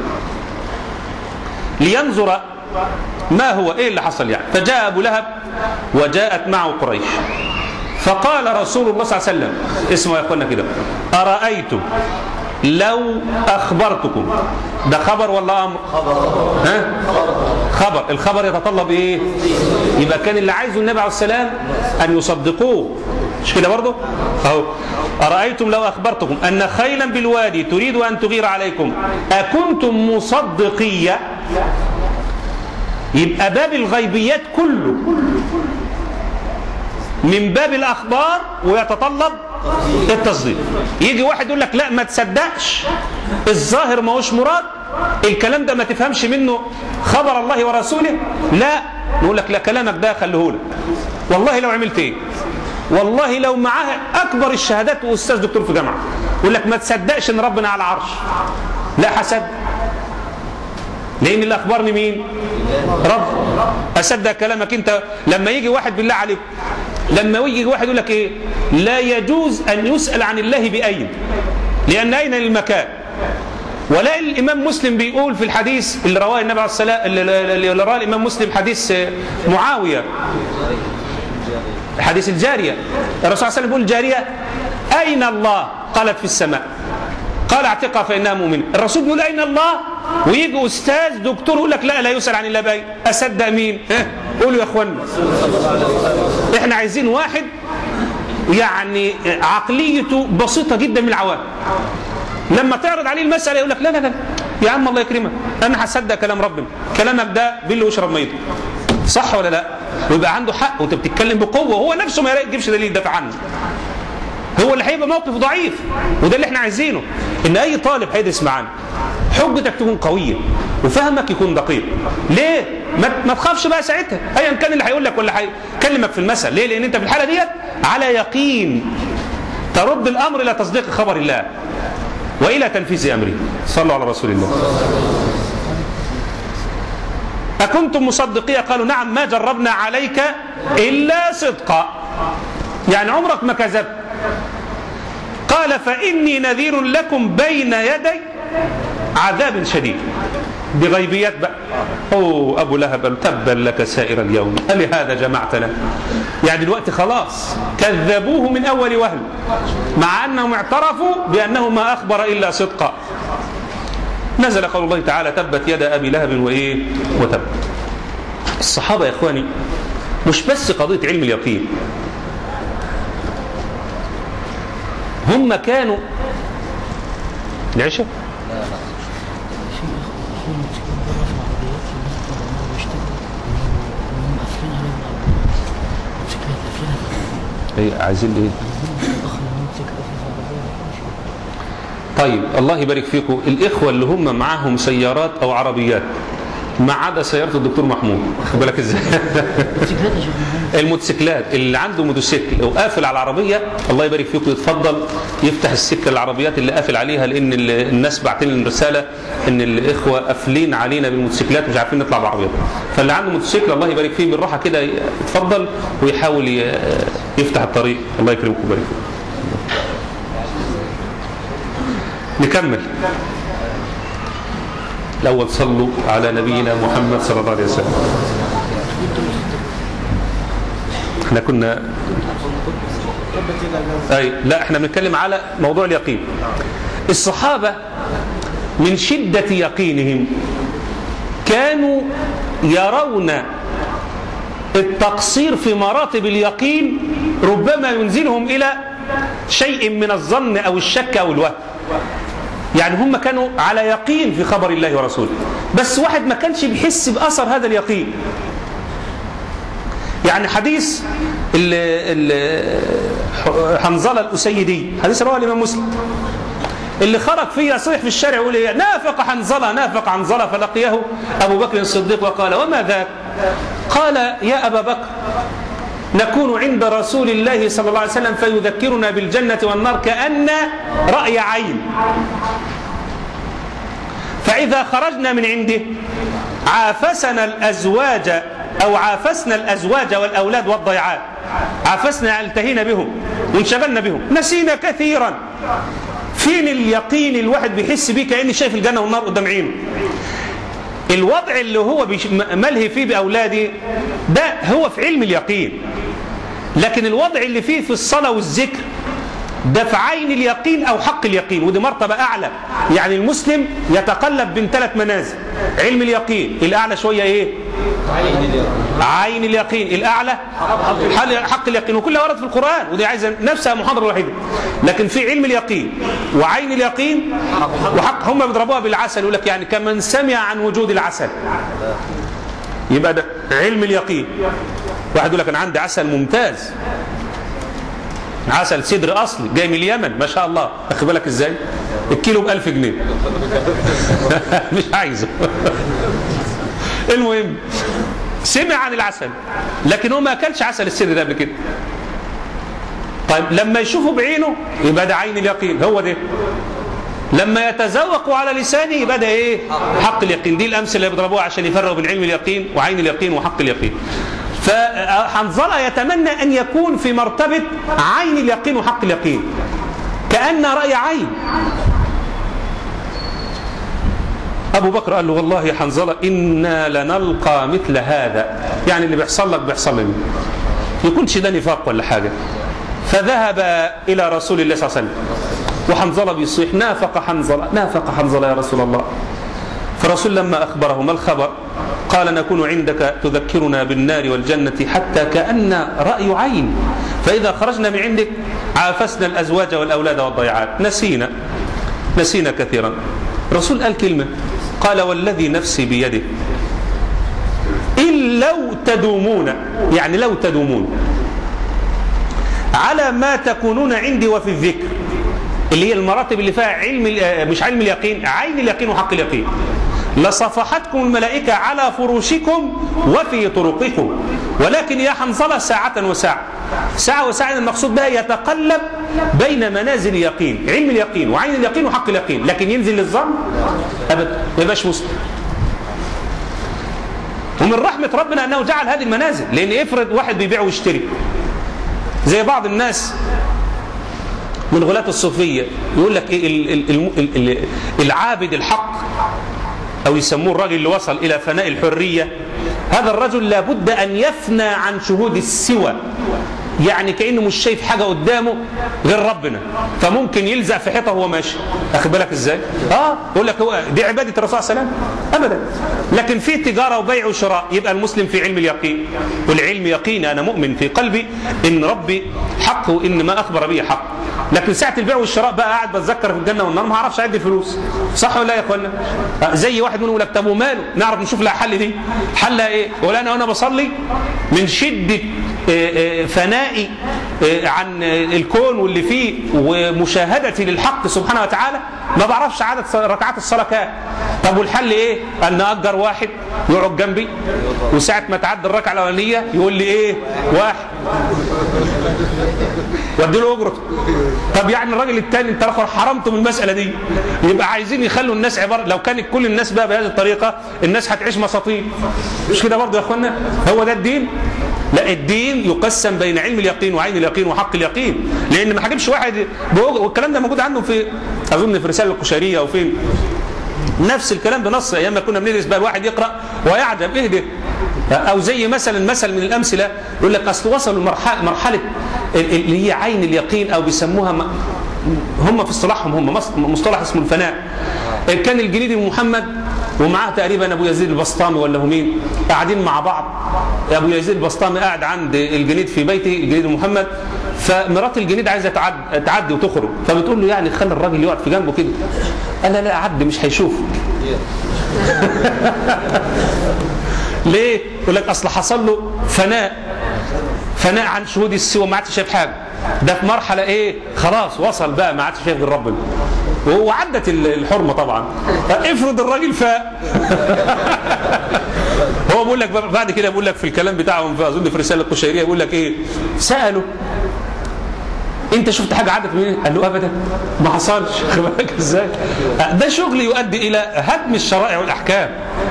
لينظر ما هو ايه اللي حصل يعني فجاء ابو لهب وجاءت معه قريش فقال رسول الله صلى الله عليه وسلم اسمه يا اخوانا كده ارايتم لو اخبرتكم ده خبر ولا امر ها خبر الخبر يتطلب ايه يبقى كان اللي عايزه النبي عليه السلام ان يصدقوه مش كده برضه اهو ارايتم لو اخبرتكم ان خيلا بالوادي تريد ان تغير عليكم اكنتم مصدقيه يبقى باب الغيبيات كله من باب الاخبار ويتطلب التصديق يجي واحد يقول لك لا ما تصدقش الظاهر ما هوش مراد الكلام ده ما تفهمش منه خبر الله ورسوله لا نقول لك لا كلامك ده خليه لك والله لو عملت ايه والله لو معاه اكبر الشهادات واستاذ دكتور في جامعه يقول لك ما تصدقش ان ربنا على العرش لا حسد لان اللي اخبرني مين رب اصدق كلامك انت لما يجي واحد بالله عليك لما يجي واحد يقول لك ايه لا يجوز ان يسال عن الله باين لان اين المكان ولا الامام مسلم بيقول في الحديث اللي رواه النبي عليه الصلاه اللي رواه الامام مسلم حديث معاويه حديث الجاريه الرسول صلى الله عليه وسلم بيقول الجاريه اين الله قالت في السماء قال اعتقها فانها مؤمنه الرسول بيقول اين الله ويجي استاذ دكتور يقول لك لا لا يسال عن الله باين اصدق مين ها قولوا يا اخوانا احنا عايزين واحد يعني عقليته بسيطة جدا من العوام لما تعرض عليه المسألة يقول لك لا لا لا يا عم الله يكرمك أنا هصدق كلام ربنا كلامك ده بالله واشرب ميته صح ولا لا ويبقى عنده حق وانت بتتكلم بقوة وهو نفسه ما يجيبش دليل يدافع عنه هو اللي هيبقى موقفه ضعيف وده اللي احنا عايزينه ان اي طالب هيدرس معانا حجتك تكون قوية وفهمك يكون دقيق ليه ما, ما تخافش بقى ساعتها ايا كان اللي هيقول لك ولا هيكلمك في المسألة ليه لان انت في الحالة ديت على يقين ترد الامر الى تصديق خبر الله والى تنفيذ امره صلوا على رسول الله أكنتم مصدقية قالوا نعم ما جربنا عليك إلا صدقا يعني عمرك ما كذبت قال فإني نذير لكم بين يدي عذاب شديد بغيبيات بقى أوه أبو لهب تبا لك سائر اليوم ألهذا جمعتنا يعني دلوقتي خلاص كذبوه من أول وهل مع أنهم اعترفوا بأنه ما أخبر إلا صدقا نزل قول الله تعالى تبت يد أبي لهب وإيه وتب الصحابة يا إخواني مش بس قضية علم اليقين هم كانوا العشاء ايه عايزين ايه طيب الله يبارك فيكم الإخوة اللي هم معاهم سيارات أو عربيات ما عدا سيارة الدكتور محمود خد بالك ازاي الموتوسيكلات اللي عنده موتوسيكل او قافل على العربية الله يبارك فيكم يتفضل يفتح السكة العربيات اللي قافل عليها لان الناس بعتين لنا رسالة ان الاخوة قافلين علينا بالموتوسيكلات مش عارفين نطلع بعربيات فاللي عنده موتوسيكل الله يبارك فيه بالراحة كده يتفضل ويحاول يفتح الطريق الله يكرمكم ويبارك فيكم نكمل الأول صلوا على نبينا محمد صلى الله عليه وسلم احنا كنا أي لا احنا بنتكلم على موضوع اليقين الصحابة من شدة يقينهم كانوا يرون التقصير في مراتب اليقين ربما ينزلهم إلى شيء من الظن أو الشك أو الوهم يعني هم كانوا على يقين في خبر الله ورسوله بس واحد ما كانش بيحس بأثر هذا اليقين يعني حديث ال ال حنظلة الأسيدي حديث رواه الإمام مسلم اللي خرج فيه يصيح في الشارع يقول إيه نافق حنظلة نافق حنظلة فلقيه أبو بكر الصديق وقال وما ذاك قال يا أبا بكر نكون عند رسول الله صلى الله عليه وسلم فيذكرنا بالجنة والنار كأن رأي عين فإذا خرجنا من عنده عافسنا الأزواج أو عافسنا الأزواج والأولاد والضيعات عافسنا التهينا بهم وانشغلنا بهم نسينا كثيرا فين اليقين الواحد بيحس بيه كأني شايف الجنة والنار قدام عينه الوضع اللي هو ملهي فيه بأولادي ده هو في علم اليقين لكن الوضع اللي فيه في الصلاة والذكر ده في عين اليقين أو حق اليقين ودي مرتبة أعلى يعني المسلم يتقلب بين ثلاث منازل علم اليقين الأعلى شوية إيه عين اليقين الأعلى حق اليقين وكلها ورد في القرآن ودي عايزة نفسها محاضرة واحدة لكن في علم اليقين وعين اليقين وحق هم بيضربوها بالعسل يقول لك يعني كمن سمع عن وجود العسل يبقى ده علم اليقين واحد يقول لك انا عندي عسل ممتاز عسل سدر اصلي جاي من اليمن ما شاء الله اخد بالك ازاي الكيلو ب 1000 جنيه مش عايزه المهم سمع عن العسل لكن هو ما اكلش عسل السدر ده قبل كده طيب لما يشوفه بعينه يبقى ده عين اليقين هو ده لما يتذوق على لسانه يبقى ده ايه حق اليقين دي الامثله اللي بيضربوها عشان يفرقوا بين علم اليقين وعين اليقين وحق اليقين فحنظلة يتمنى أن يكون في مرتبة عين اليقين وحق اليقين كأن رأي عين أبو بكر قال له والله يا حنظلة إنا لنلقى مثل هذا يعني اللي بيحصل لك بيحصل لي يكونش ده نفاق ولا حاجة فذهب إلى رسول الله صلى الله عليه وسلم وحنظلة بيصيح نافق حنظلة نافق حنظلة يا رسول الله فرسول لما أخبره ما الخبر قال نكون عندك تذكرنا بالنار والجنة حتى كأن رأي عين فإذا خرجنا من عندك عافسنا الأزواج والأولاد والضيعات نسينا نسينا كثيرا الرسول قال كلمة قال والذي نفسي بيده إن لو تدومون يعني لو تدومون على ما تكونون عندي وفي الذكر اللي هي المراتب اللي فيها علم مش علم اليقين عين اليقين وحق اليقين لصفحتكم الملائكة على فروشكم وفي طرقكم ولكن يا حنظلة ساعة وساعة ساعة وساعة المقصود بها يتقلب بين منازل اليقين علم اليقين وعين اليقين وحق اليقين لكن ينزل للظن أبدا ما يبقاش مسلم ومن رحمة ربنا أنه جعل هذه المنازل لأن افرض واحد بيبيع ويشتري زي بعض الناس من غلاة الصوفية يقول لك إيه ال ال ال العابد الحق أو يسموه الراجل اللي وصل إلى فناء الحرية هذا الرجل لابد أن يفنى عن شهود السوى يعني كأنه مش شايف حاجة قدامه غير ربنا فممكن يلزق في حيطه وهو ماشي أخد بالك إزاي اه يقول لك هو دي عبادة الرسول صلى الله عليه وسلم أبدا لكن في تجارة وبيع وشراء يبقى المسلم في علم اليقين والعلم يقين أنا مؤمن في قلبي إن ربي حق وإن ما أخبر به حق لكن ساعة البيع والشراء بقى قاعد بتذكر في الجنة والنار ما اعرفش اعد الفلوس صح ولا يا اخوانا زي واحد منهم يقول لك طب وماله نعرف نشوف لها حل دي حلها ايه ولا انا وانا بصلي من شدة فنائي عن الكون واللي فيه ومشاهدتي للحق سبحانه وتعالى ما بعرفش عدد ركعات الصلاة كام طب والحل ايه ان اجر واحد يقعد جنبي وساعة ما تعدي الركعة الاولانية يقول لي ايه واحد وادي له اجرته طب يعني الراجل الثاني انت حرمته من المسألة دي يبقى عايزين يخلوا الناس عبارة لو كانت كل الناس بقى بهذه الطريقة الناس هتعيش مساطيل مش كده برضه يا اخوانا هو ده الدين لا الدين يقسم بين علم اليقين وعين اليقين وحق اليقين لان ما هجيبش واحد والكلام ده موجود عندهم في اظن في رساله القشيريه او فين نفس الكلام بنص ايام ما كنا بندرس بقى الواحد يقرا ويعجب ايه ده او زي مثلا مثل من الامثله يقول لك اصل وصلوا لمرحله مرحله اللي هي عين اليقين او بيسموها هم في اصطلاحهم هم مصطلح اسمه الفناء كان الجنيدي محمد ومعاه تقريبا ابو يزيد البسطامي ولا هو مين قاعدين مع بعض ابو يزيد البسطامي قاعد عند الجنيد في بيته الجنيد محمد فمرات الجنيد عايزه تعدي, تعدي وتخرج فبتقول له يعني خلي الراجل يقعد في جنبه كده قال لا لا عدي مش هيشوفك ليه يقول لك اصل حصل له فناء فناء عن شهود السوى ما عادش شايف حاجه ده في مرحله ايه خلاص وصل بقى ما عادش شايف غير ربنا وهو عدت الحرمه طبعا افرض الراجل فاق هو بيقول لك بعد كده بيقول لك في الكلام بتاعهم في اظن في رساله القشيريه بيقول لك ايه سالوا انت شفت حاجه عدت منين قال له ابدا ما حصلش بالك ازاي ده شغل يؤدي الى هدم الشرائع والاحكام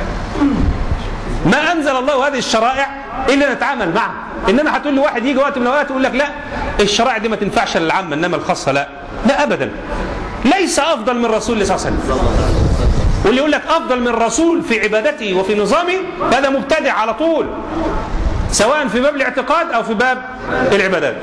ما انزل الله هذه الشرائع الا نتعامل معها انما هتقول لي واحد يجي وقت من الاوقات يقول لك لا الشرائع دي ما تنفعش للعامه انما الخاصه لا لا ابدا ليس افضل من رسول الله صلى الله عليه وسلم واللي يقول لك افضل من رسول في عبادته وفي نظامه هذا مبتدع على طول سواء في باب الاعتقاد او في باب العبادات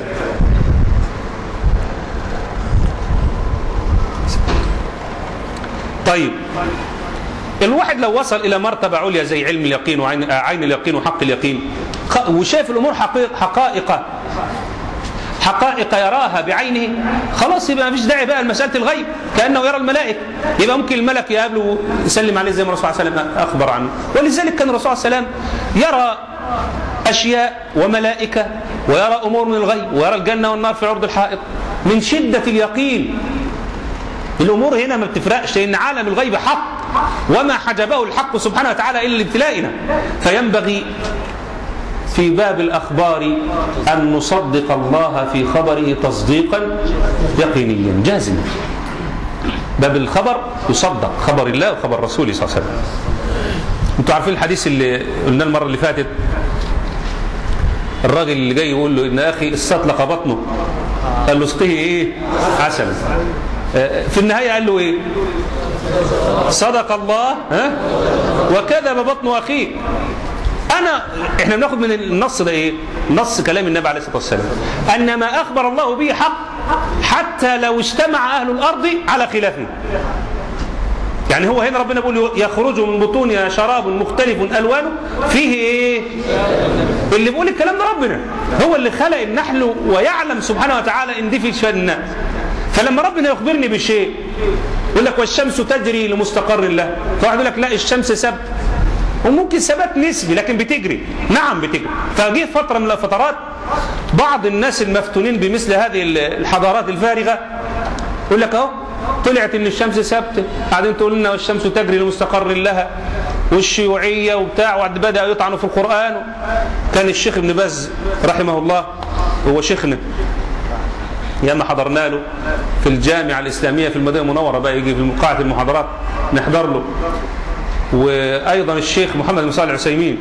طيب الواحد لو وصل الى مرتبه عليا زي علم اليقين وعين عين اليقين وحق اليقين وشاف الامور حقيقه حقائق حقائق يراها بعينه خلاص يبقى مفيش داعي بقى لمساله الغيب كانه يرى الملائكه يبقى ممكن الملك يقابله ويسلم عليه زي ما الرسول صلى الله عليه وسلم اخبر عنه ولذلك كان الرسول صلى الله عليه وسلم يرى اشياء وملائكه ويرى امور من الغيب ويرى الجنه والنار في عرض الحائط من شده اليقين الامور هنا ما بتفرقش لان عالم الغيب حق وما حجبه الحق سبحانه وتعالى الا لابتلائنا فينبغي في باب الأخبار أن نصدق الله في خبره تصديقا يقينيا جازما باب الخبر يصدق خبر الله وخبر رسوله صلى الله عليه وسلم انتوا عارفين الحديث اللي قلناه المرة اللي فاتت الراجل اللي جاي يقول له ان اخي استطلق بطنه قال له اسقيه ايه عسل في النهاية قال له ايه صدق الله ها وكذب بطن اخيه انا احنا بناخد من النص ده ايه نص كلام النبي عليه الصلاه والسلام ان ما اخبر الله به حق حتى لو اجتمع اهل الارض على خلافه يعني هو هنا ربنا بيقول يخرج من بطونها شراب مختلف الوانه فيه ايه اللي بيقول الكلام ده ربنا هو اللي خلق النحل ويعلم سبحانه وتعالى ان دي في شأن الناس فلما ربنا يخبرني بشيء يقول لك والشمس تجري لمستقر لها فواحد يقول لك لا الشمس ثابته وممكن ثبات نسبي لكن بتجري نعم بتجري فجه فترة من الفترات بعض الناس المفتونين بمثل هذه الحضارات الفارغة يقول لك اهو طلعت ان الشمس ثابته بعدين تقول لنا والشمس تجري لمستقر لها والشيوعيه وبتاع وبعد بدأ يطعنوا في القرآن كان الشيخ ابن باز رحمه الله هو شيخنا ياما حضرنا له في الجامعة الإسلامية في المدينة المنورة بقى يجي في قاعة المحاضرات نحضر له وأيضا الشيخ محمد بن صالح العثيمين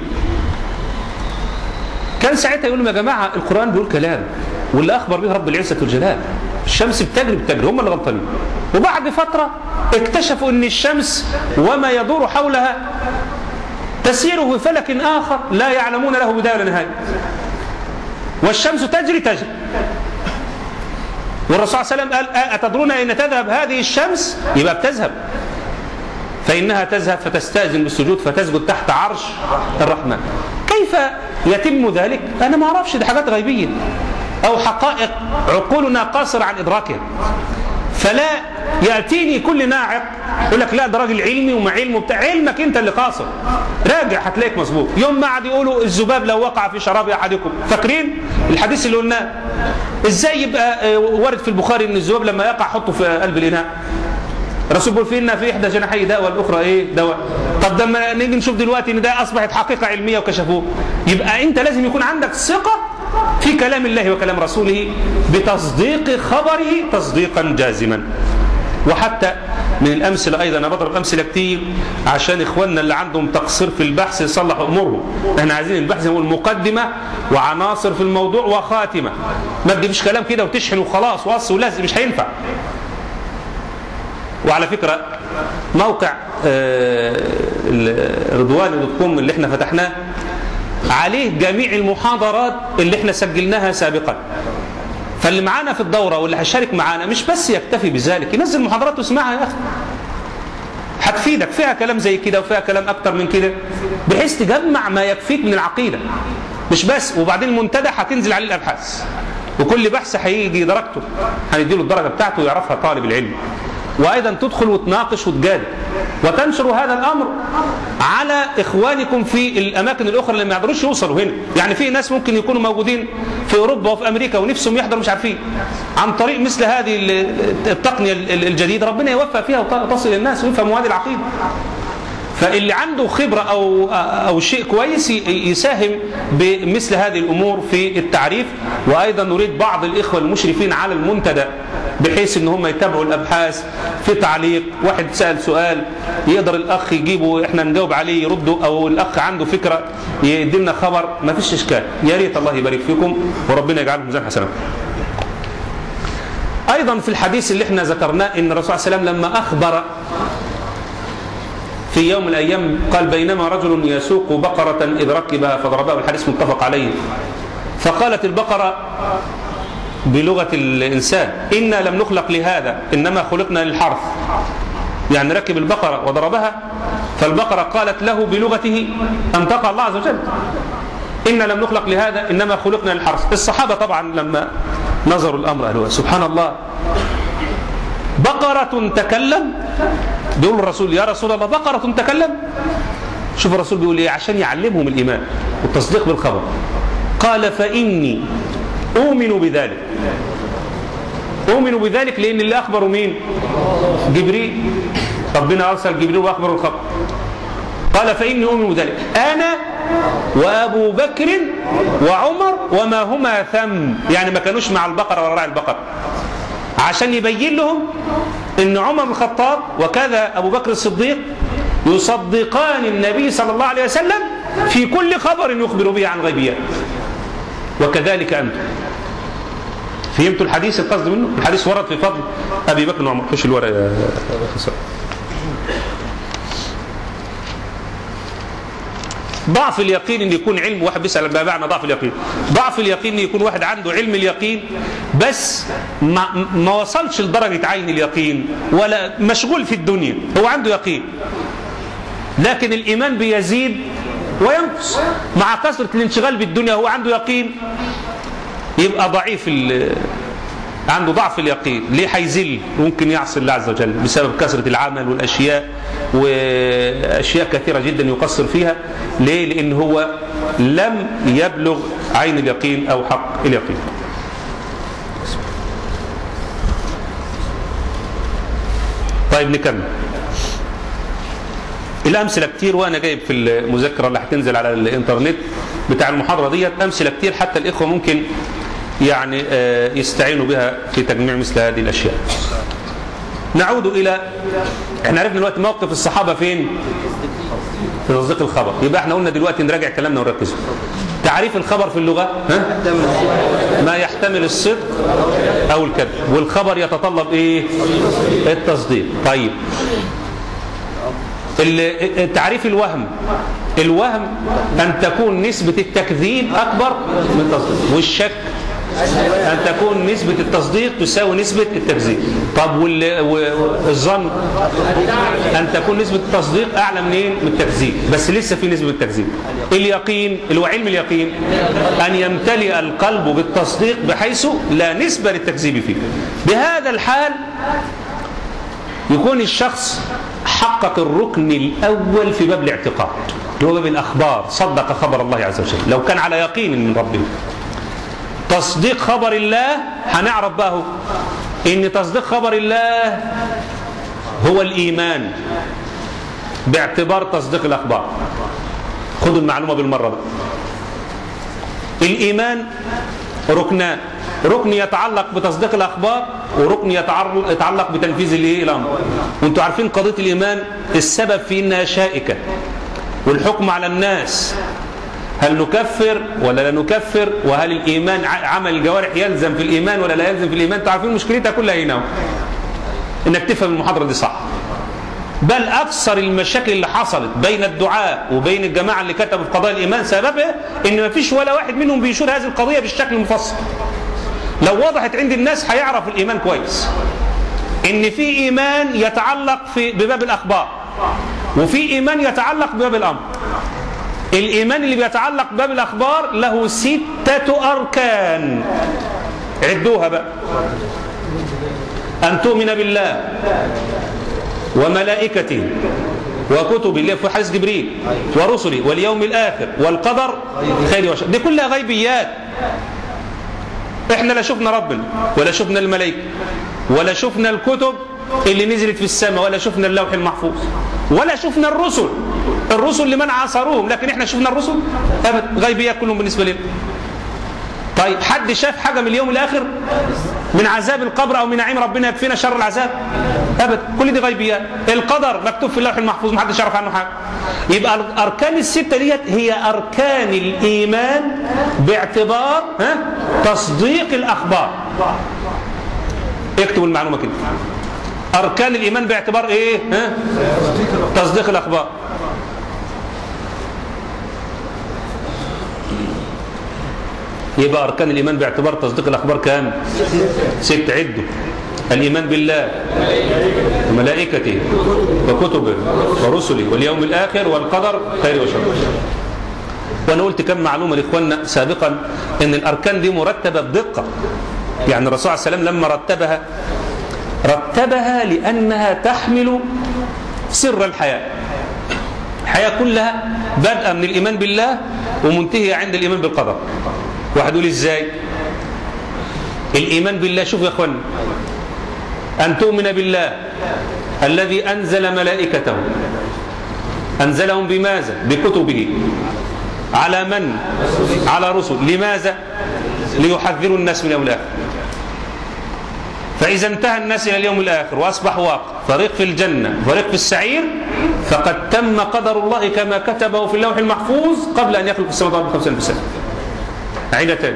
كان ساعتها يقول لهم يا جماعة القرآن بيقول كلام واللي أخبر به رب العزة والجلال الشمس بتجري بتجري هم اللي غلطانين وبعد فترة اكتشفوا ان الشمس وما يدور حولها تسير في فلك آخر لا يعلمون له بداية ولا نهاية والشمس تجري تجري والرسول صلى الله عليه وسلم قال أتدرون أين تذهب هذه الشمس يبقى بتذهب فإنها تذهب فتستأذن بالسجود فتسجد تحت عرش الرحمن كيف يتم ذلك أنا ما أعرفش دي حاجات غيبية أو حقائق عقولنا قاصرة عن إدراكها فلا يأتيني كل ناعق يقول لك لا ده راجل علمي وما علمه بتاع علمك انت اللي قاصر راجع هتلاقيك مظبوط يوم ما قعد يقولوا الذباب لو وقع في شراب احدكم فاكرين الحديث اللي قلناه ازاي يبقى وارد في البخاري ان الذباب لما يقع حطه في قلب الاناء الرسول بيقول فينا في احدى جناحي داء والاخرى ايه دواء طب لما نيجي نشوف دلوقتي ان ده اصبحت حقيقه علميه وكشفوه يبقى انت لازم يكون عندك ثقه في كلام الله وكلام رسوله بتصديق خبره تصديقا جازما وحتى من الامثله ايضا انا بضرب امثله كتير عشان اخواننا اللي عندهم تقصير في البحث يصلحوا امورهم احنا عايزين البحث نقول مقدمه وعناصر في الموضوع وخاتمه ما تجيبش كلام كده وتشحن وخلاص وقص ولازم مش هينفع وعلى فكره موقع رضوان دوت كوم اللي احنا فتحناه عليه جميع المحاضرات اللي احنا سجلناها سابقا فاللي معانا في الدورة واللي هيشارك معانا مش بس يكتفي بذلك ينزل محاضرات واسمعها يا أخي هتفيدك فيها كلام زي كده وفيها كلام أكتر من كده بحيث تجمع ما يكفيك من العقيدة مش بس وبعدين المنتدى هتنزل عليه الأبحاث وكل بحث هيجي درجته هنديله الدرجة بتاعته ويعرفها طالب العلم وأيضا تدخل وتناقش وتجادل وتنشر هذا الأمر على إخوانكم في الأماكن الأخرى اللي ما يقدروش يوصلوا هنا يعني في ناس ممكن يكونوا موجودين في أوروبا وفي أمريكا ونفسهم يحضروا مش عارفين عن طريق مثل هذه التقنية الجديدة ربنا يوفق فيها وتصل الناس ويفهموا هذه العقيدة فاللي عنده خبرة أو, أو شيء كويس يساهم بمثل هذه الأمور في التعريف وأيضا نريد بعض الإخوة المشرفين على المنتدى بحيث ان هم يتابعوا الابحاث في تعليق واحد سال سؤال يقدر الاخ يجيبه احنا نجاوب عليه يرده او الاخ عنده فكره يدي لنا خبر ما فيش اشكال يا ريت الله يبارك فيكم وربنا يجعلكم ميزان حسنات ايضا في الحديث اللي احنا ذكرناه ان الرسول صلى الله عليه وسلم لما اخبر في يوم من الايام قال بينما رجل يسوق بقره اذ ركبها فضربها الحديث متفق عليه فقالت البقره بلغة الإنسان إنا لم نخلق لهذا إنما خلقنا للحرث يعني ركب البقرة وضربها فالبقرة قالت له بلغته أنطق الله عز وجل إنا لم نخلق لهذا إنما خلقنا للحرث الصحابة طبعا لما نظروا الأمر قالوا سبحان الله بقرة تكلم بيقول الرسول يا رسول الله بقرة تكلم شوف الرسول بيقول ايه عشان يعلمهم الإيمان والتصديق بالخبر قال فإني أؤمن بذلك أؤمن بذلك لأن اللي أخبروا مين جبريل ربنا أرسل جبريل وأخبروا الخبر قال فإني أؤمن بذلك أنا وأبو بكر وعمر وما هما ثم يعني ما كانوش مع البقرة ولا راعي البقرة عشان يبين لهم ان عمر بن الخطاب وكذا ابو بكر الصديق يصدقان النبي صلى الله عليه وسلم في كل خبر يخبر به عن غيبيات وكذلك أنتم فهمتوا الحديث القصد منه الحديث ورد في فضل أبي بكر وعمر خش الورق يا خسر ضعف اليقين ان يكون علم واحد بيسال ما معنى ضعف اليقين ضعف اليقين ان يكون واحد عنده علم اليقين بس ما, ما وصلش لدرجه عين اليقين ولا مشغول في الدنيا هو عنده يقين لكن الايمان بيزيد وينقص مع كثره الانشغال بالدنيا هو عنده يقين يبقى ضعيف عنده ضعف اليقين ليه هيزل ممكن يعصي الله عز وجل بسبب كثرة العمل والأشياء وأشياء كثيرة جدا يقصر فيها ليه لأن هو لم يبلغ عين اليقين أو حق اليقين طيب نكمل الأمثلة كتير وأنا جايب في المذكرة اللي هتنزل على الإنترنت بتاع المحاضرة ديت أمثلة كتير حتى الإخوة ممكن يعني يستعينوا بها في تجميع مثل هذه الأشياء نعود إلى احنا عرفنا دلوقتي موقف الصحابة فين في تصديق الخبر يبقى احنا قلنا دلوقتي نراجع كلامنا ونركز تعريف الخبر في اللغة ها؟ ما يحتمل الصدق أو الكذب والخبر يتطلب إيه التصديق طيب تعريف الوهم الوهم أن تكون نسبة التكذيب أكبر من التصديق والشك أن تكون نسبة التصديق تساوي نسبة التكذيب طب والظن أن تكون نسبة التصديق أعلى منين من التكذيب بس لسه في نسبة التكذيب اليقين اللي هو علم اليقين أن يمتلئ القلب بالتصديق بحيث لا نسبة للتكذيب فيه بهذا الحال يكون الشخص حقق الركن الأول في باب الاعتقاد اللي هو باب الأخبار صدق خبر الله عز وجل لو كان على يقين من ربه تصديق خبر الله هنعرف بقى ان تصديق خبر الله هو الايمان باعتبار تصديق الاخبار خدوا المعلومه بالمره بقى الايمان ركنان ركن يتعلق بتصديق الاخبار وركن يتعلق بتنفيذ الايه الامر وانتم عارفين قضيه الايمان السبب في انها شائكه والحكم على الناس هل نكفر ولا لا نكفر وهل الإيمان عمل الجوارح يلزم في الإيمان ولا لا يلزم في الإيمان تعرفين مشكلتها كلها هنا إنك تفهم المحاضرة دي صح بل أكثر المشاكل اللي حصلت بين الدعاء وبين الجماعة اللي كتبوا في قضايا الإيمان سببها إن ما فيش ولا واحد منهم بيشور هذه القضية بالشكل المفصل لو وضحت عند الناس هيعرف الإيمان كويس إن في إيمان يتعلق في بباب الأخبار وفي إيمان يتعلق بباب الأمر الإيمان اللي بيتعلق بباب الأخبار له ستة أركان عدوها بقى أن تؤمن بالله وملائكته وكتبه اللي في حديث جبريل ورسله واليوم الآخر والقدر خير وشر دي كلها غيبيات احنا لا شفنا ربنا ولا شفنا الملائكة ولا شفنا الكتب اللي نزلت في السماء ولا شفنا اللوح المحفوظ ولا شفنا الرسل الرسل لمن عاصروهم لكن احنا شفنا الرسل ابدا غيبيات كلهم بالنسبه لنا طيب حد شاف حاجه من اليوم الاخر من عذاب القبر او من نعيم ربنا يكفينا شر العذاب ابدا كل دي غيبيات القدر مكتوب في اللوح المحفوظ ما حدش يعرف عنه حاجه يبقى الاركان السته ديت هي اركان الايمان باعتبار ها تصديق الاخبار اكتبوا المعلومه كده أركان الإيمان باعتبار إيه؟ ها؟ تصديق الأخبار يبقى أركان الإيمان باعتبار تصديق الأخبار كام؟ ست عدوا الإيمان بالله وملائكته وكتبه ورسله واليوم الآخر والقدر خير وشر وأنا قلت كم معلومة لإخواننا سابقا أن الأركان دي مرتبة بدقة يعني الرسول عليه السلام لما رتبها رتبها لأنها تحمل سر الحياة الحياة كلها بدأ من الإيمان بالله ومنتهية عند الإيمان بالقدر واحد يقول إزاي الإيمان بالله شوف يا أخوان أن تؤمن بالله الذي أنزل ملائكته أنزلهم بماذا بكتبه على من على رسل لماذا ليحذروا الناس من يوم الآخر فإذا انتهى الناس إلى اليوم الآخر وأصبح واقع فريق في الجنة فريق في السعير فقد تم قدر الله كما كتبه في اللوح المحفوظ قبل أن يخلق السماوات بخمسين بسنة عيدة تاني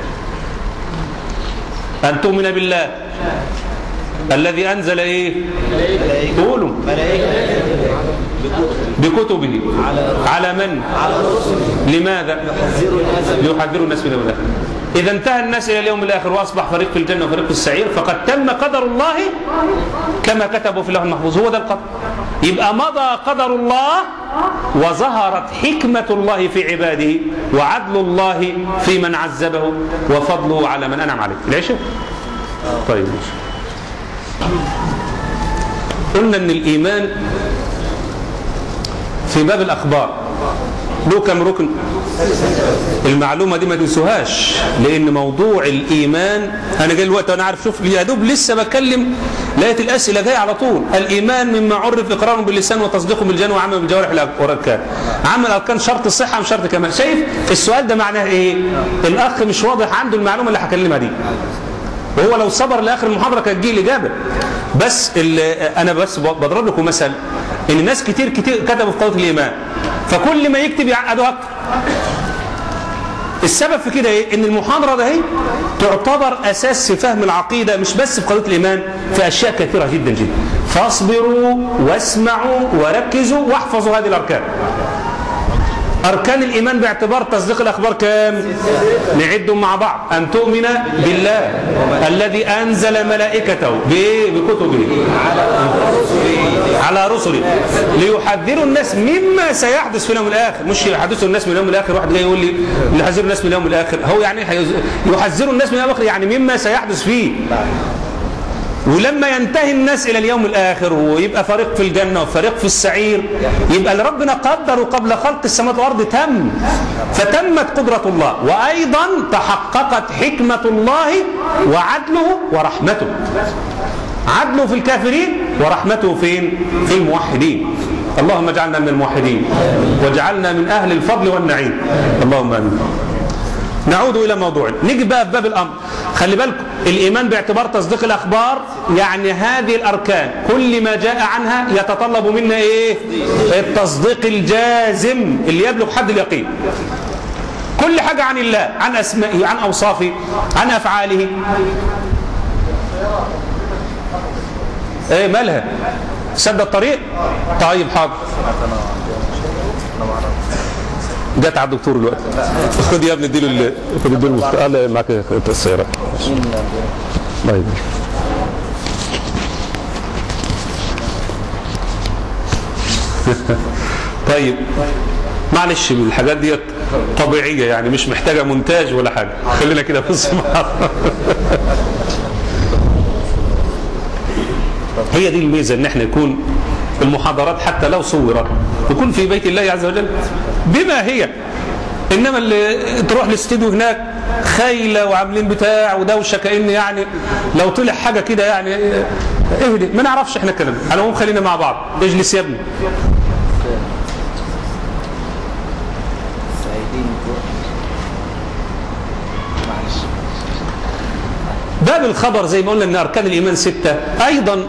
أن تؤمن بالله الذي أنزل إيه قولوا بكتبه على من لماذا ليحذروا الناس من اليوم الآخر إذا انتهى الناس إلى اليوم الآخر وأصبح فريق في الجنة وفريق في السعير فقد تم قدر الله كما كتبوا في اللوح المحفوظ هو ده القدر يبقى مضى قدر الله وظهرت حكمة الله في عباده وعدل الله في من عذبه وفضله على من أنعم عليه العشاء طيب ماشي قلنا ان الايمان في باب الاخبار له كم ركن المعلومة دي ما تنسوهاش لان موضوع الايمان انا جاي الوقت وانا عارف شوف يا دوب لسه بتكلم لقيت الاسئله جايه على طول الايمان مما عرف اقرار باللسان وتصديق بالجان وعمل بالجوارح والاركان عمل الاركان شرط الصحه مش شرط كمال شايف السؤال ده معناه ايه الاخ مش واضح عنده المعلومه اللي هكلمها دي وهو لو صبر لاخر المحاضره كانت تجي الاجابه بس انا بس بضرب لكم مثل ان ناس كتير كتير كتبوا في قضيه الايمان فكل ما يكتب يعقدوا اكتر السبب في كده ايه ان المحاضره ده هي تعتبر اساس في فهم العقيده مش بس في قضيه الايمان في اشياء كثيره جدا جدا فاصبروا واسمعوا وركزوا واحفظوا هذه الاركان أركان الإيمان باعتبار تصديق الأخبار كام نعدهم مع بعض أن تؤمن بالله الذي أنزل ملائكته بإيه بكتبه على رسله ليحذروا الناس مما سيحدث في اليوم الآخر مش يحدثوا الناس من اليوم الآخر واحد جاي يقول لي يحذروا الناس من اليوم الآخر هو يعني يحذروا الناس من اليوم الآخر يعني مما سيحدث فيه ولما ينتهي الناس إلى اليوم الآخر ويبقى فريق في الجنة وفريق في السعير يبقى اللي ربنا قدره قبل خلق السماوات والأرض تم فتمت قدرة الله وأيضا تحققت حكمة الله وعدله ورحمته عدله في الكافرين ورحمته فين في الموحدين اللهم اجعلنا من الموحدين واجعلنا من أهل الفضل والنعيم اللهم آمين نعود إلى موضوعنا نيجي بقى في باب الأمر خلي بالكم الإيمان باعتبار تصديق الأخبار يعني هذه الأركان كل ما جاء عنها يتطلب منا إيه التصديق الجازم اللي يبلغ حد اليقين كل حاجة عن الله عن أسمائه عن أوصافه عن أفعاله ايه مالها سد الطريق طيب حاضر جت على الدكتور دلوقتي خد يا ابني اديله ال- خد اديله المست- قال معاك السيارة طيب طيب معلش الحاجات دي طبيعية يعني مش محتاجة مونتاج ولا حاجة خلينا كده في الصباح هي دي الميزة ان احنا يكون المحاضرات حتى لو صورت تكون في بيت الله عز وجل بما هي انما اللي تروح الاستديو هناك خايله وعاملين بتاع ودوشه كان يعني لو طلع حاجه كده يعني اهدي ما نعرفش احنا الكلام على العموم خلينا مع بعض اجلس يا ابني سعيدين معلش باب الخبر زي ما قلنا ان اركان الايمان سته ايضا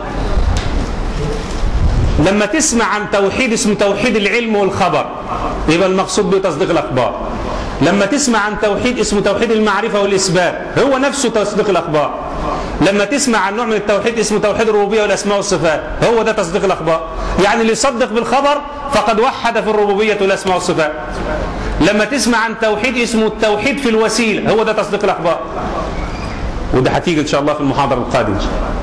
لما تسمع عن توحيد اسمه توحيد العلم والخبر يبقى المقصود به تصديق الاخبار لما تسمع عن توحيد اسمه توحيد المعرفه والاثبات هو نفسه تصديق الاخبار لما تسمع عن نوع من التوحيد اسمه توحيد الربوبيه والاسماء والصفات هو ده تصديق الاخبار يعني اللي يصدق بالخبر فقد وحد في الربوبيه والاسماء والصفات لما تسمع عن توحيد اسمه التوحيد في الوسيله هو ده تصديق الاخبار وده هتيجي ان شاء الله في المحاضره القادمه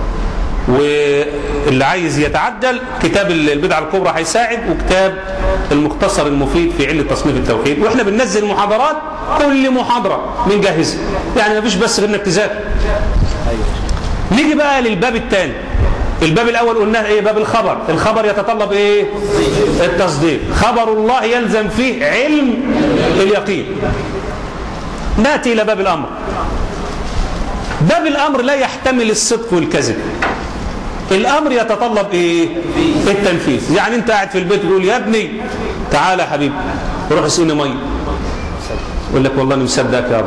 واللي عايز يتعجل كتاب البدعه الكبرى هيساعد وكتاب المختصر المفيد في علة تصنيف التوحيد واحنا بننزل محاضرات كل محاضره بنجهزها يعني مفيش بس غير انك تذاكر نيجي بقى للباب الثاني الباب الاول قلناه ايه باب الخبر الخبر يتطلب ايه التصديق خبر الله يلزم فيه علم اليقين ناتي الى باب الامر باب الامر لا يحتمل الصدق والكذب الامر يتطلب ايه التنفيذ يعني انت قاعد في البيت تقول يا ابني تعالى يا حبيبي روح اسقيني ميه يقول لك والله انا مصدقك يا رب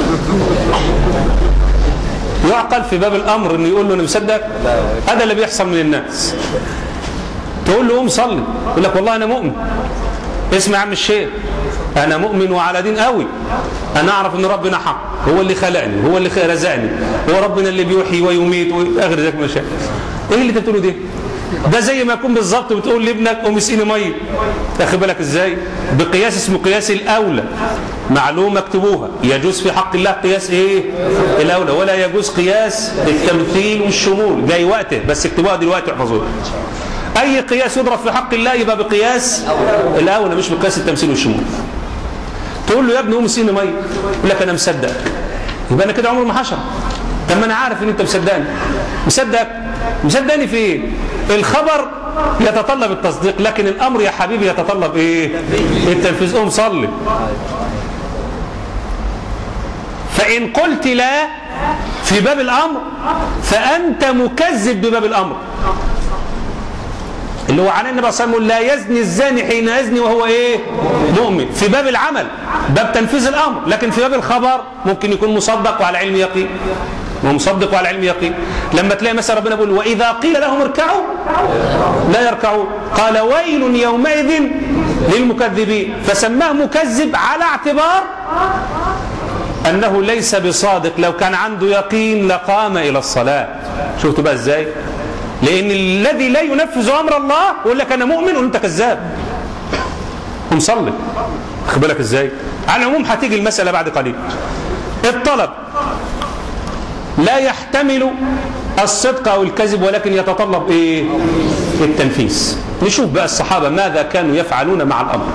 يعقل في باب الامر انه يقول له انا مصدق هذا اللي بيحصل من الناس تقول له قوم صلي يقول لك والله انا مؤمن اسمع يا عم الشيخ انا مؤمن وعلى دين قوي انا اعرف ان ربنا حق هو اللي خلقني هو اللي رزقني هو ربنا اللي بيحيي ويميت واخر ذلك مشاكل ايه اللي انت بتقوله ده ده زي ما يكون بالظبط بتقول لابنك قوم اسقيني ميه تاخد بالك ازاي بقياس اسمه قياس الاولى معلومه اكتبوها يجوز في حق الله قياس ايه الاولى ولا يجوز قياس التمثيل والشمول جاي وقته بس اكتبوها دلوقتي واحفظوها اي قياس يضرب في حق الله يبقى بقياس الاولى مش بقياس التمثيل والشمول تقول له يا ابني قوم اسقيني ميه يقول لك انا مصدق يبقى انا كده عمري ما حشر طب ما انا عارف ان انت مصدقني مصدق مصدقني في ايه الخبر يتطلب التصديق لكن الامر يا حبيبي يتطلب ايه التنفيذ قوم صلي فان قلت لا في باب الامر فانت مكذب بباب الامر اللي هو عن النبي صلى الله عليه وسلم لا يزني الزاني حين يزني وهو ايه مؤمن في باب العمل باب تنفيذ الامر لكن في باب الخبر ممكن يكون مصدق وعلى علم يقين ومصدق وعلى علم يقين لما تلاقي مثلا ربنا بيقول واذا قيل لهم اركعوا لا يركعون قال ويل يومئذ للمكذبين فسماه مكذب على اعتبار انه ليس بصادق لو كان عنده يقين لقام الى الصلاه شفتوا بقى ازاي لان الذي لا ينفذ امر الله يقول لك انا مؤمن وانت كذاب ومصلي خد بالك ازاي على العموم هتيجي المساله بعد قليل الطلب لا يحتمل الصدق او الكذب ولكن يتطلب ايه التنفيذ نشوف بقى الصحابه ماذا كانوا يفعلون مع الامر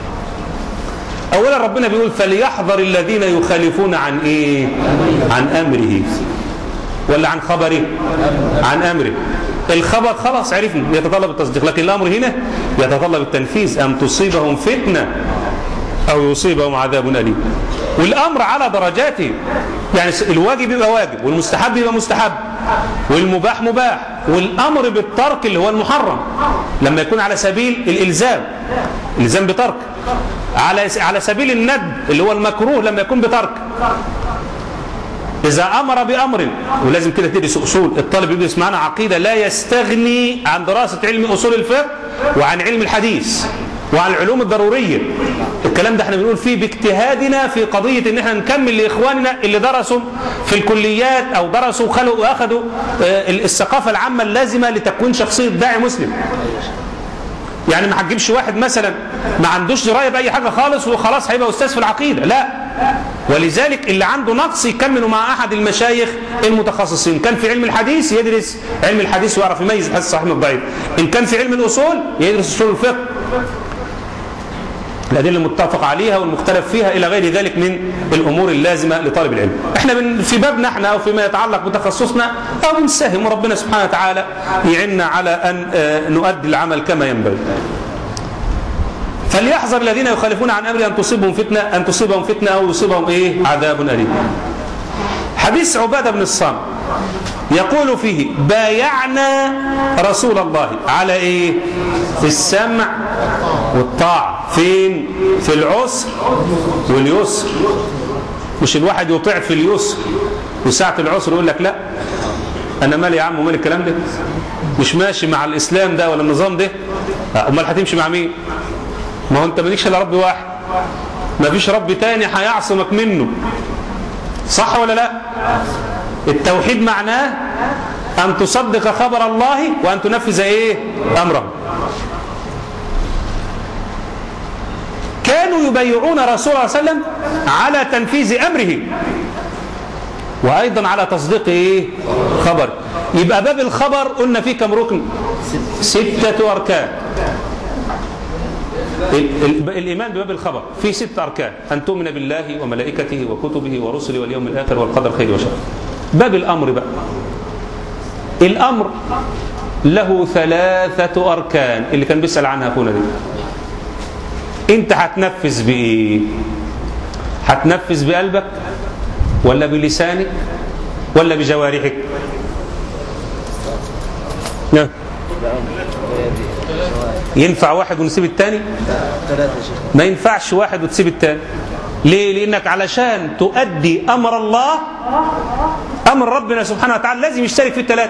اولا ربنا بيقول فليحذر الذين يخالفون عن ايه عن امره ولا عن خبره عن امره الخبر خلاص عرفنا يتطلب التصديق لكن الامر هنا يتطلب التنفيذ ان تصيبهم فتنه او يصيبهم عذاب اليم والامر على درجاته يعني الواجب يبقى واجب والمستحب يبقى مستحب والمباح مباح والامر بالترك اللي هو المحرم لما يكون على سبيل الالزام الزام بترك على على سبيل الندب اللي هو المكروه لما يكون بترك إذا أمر بأمر ولازم كده تدرس أصول الطالب يدرس معنا عقيدة لا يستغني عن دراسة علم أصول الفقه وعن علم الحديث وعن العلوم الضرورية الكلام ده احنا بنقول فيه باجتهادنا في قضية ان احنا نكمل لإخواننا اللي درسوا في الكليات أو درسوا خلوا وأخذوا الثقافة العامة اللازمة لتكوين شخصية داعي مسلم يعني ما هتجيبش واحد مثلا ما عندوش درايه باي حاجه خالص وخلاص هيبقى استاذ في العقيده لا ولذلك اللي عنده نقص يكمله مع احد المشايخ المتخصصين كان في علم الحديث يدرس علم الحديث ويعرف يميز الحديث الصحيح من الضعيف ان كان في علم الاصول يدرس اصول الفقه الأدلة المتفق عليها والمختلف فيها إلى غير ذلك من الأمور اللازمة لطالب العلم احنا في بابنا احنا أو فيما يتعلق بتخصصنا أو بنساهم وربنا سبحانه وتعالى يعنا على أن نؤدي العمل كما ينبغي فليحذر الذين يخالفون عن أمر أن تصيبهم فتنة أن تصيبهم فتنة أو يصيبهم إيه عذاب أليم حديث عبادة بن الصامت يقول فيه بايعنا رسول الله على ايه في السمع والطاعة فين في العسر واليسر مش الواحد يطيع في اليسر وساعة العسر يقول لك لا انا مالي يا عم ومال الكلام ده مش ماشي مع الاسلام ده ولا النظام ده امال هتمشي مع مين ما هو انت مالكش الا رب واحد ما فيش رب تاني هيعصمك منه صح ولا لا التوحيد معناه أن تصدق خبر الله وأن تنفذ إيه أمره كانوا يبايعون رسول الله صلى الله عليه وسلم على تنفيذ أمره وأيضا على تصديق إيه خبر يبقى باب الخبر قلنا فيه كم ركن ستة أركان الإيمان بباب الخبر فيه ست أركان أن تؤمن بالله وملائكته وكتبه ورسله واليوم الآخر والقدر خير وشر باب الأمر بقى الأمر له ثلاثة أركان اللي كان بيسأل عنها أخونا دي أنت هتنفذ بإيه هتنفذ بقلبك ولا بلسانك ولا بجوارحك نعم ينفع واحد ونسيب التاني ما ينفعش واحد وتسيب التاني ليه لانك علشان تؤدي امر الله امر ربنا سبحانه وتعالى لازم يشترك في الثلاثه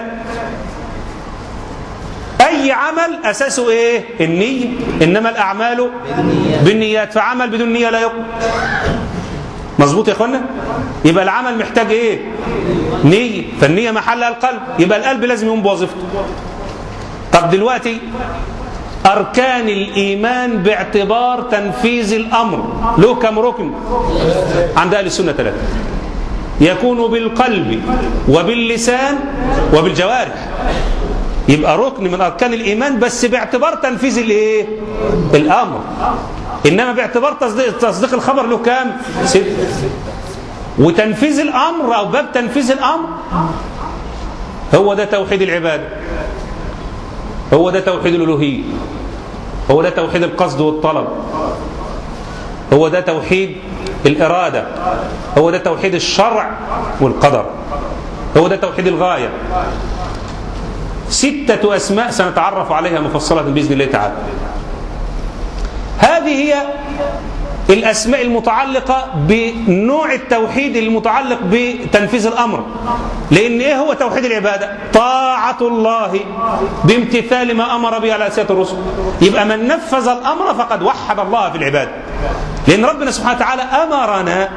اي عمل اساسه ايه النيه انما الاعمال بالنيات فعمل بدون نيه لا يقبل مظبوط يا اخوانا يبقى العمل محتاج ايه نيه فالنيه محلها القلب يبقى القلب لازم يقوم بوظيفته طب دلوقتي أركان الإيمان باعتبار تنفيذ الأمر له كم ركن عند أهل السنة ثلاثة يكون بالقلب وباللسان وبالجوارح يبقى ركن من أركان الإيمان بس باعتبار تنفيذ الإيه؟ الأمر إنما باعتبار تصديق, تصديق الخبر له كام؟ ست وتنفيذ الأمر أو باب تنفيذ الأمر هو ده توحيد العبادة هو ده توحيد الألوهية هو ده توحيد القصد والطلب هو ده توحيد الإرادة هو ده توحيد الشرع والقدر هو ده توحيد الغاية ستة أسماء سنتعرف عليها مفصلة بإذن الله تعالى هذه هي الأسماء المتعلقة بنوع التوحيد المتعلق بتنفيذ الأمر لأن إيه هو توحيد العبادة طاعة الله بامتثال ما أمر به على سيادة الرسل يبقى من نفذ الأمر فقد وحد الله في العبادة لأن ربنا سبحانه وتعالى أمرنا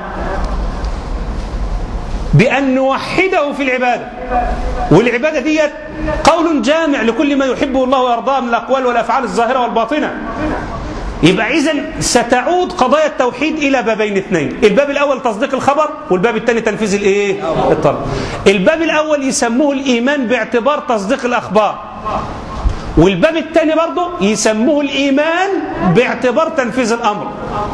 بأن نوحده في العبادة والعبادة دي قول جامع لكل ما يحبه الله ويرضاه من الأقوال والأفعال الظاهرة والباطنة يبقى إذا ستعود قضايا التوحيد إلى بابين اثنين الباب الأول تصديق الخبر والباب الثاني تنفيذ الإيه؟ الطلب الباب الأول يسموه الإيمان باعتبار تصديق الأخبار والباب الثاني برضه يسموه الإيمان باعتبار تنفيذ الأمر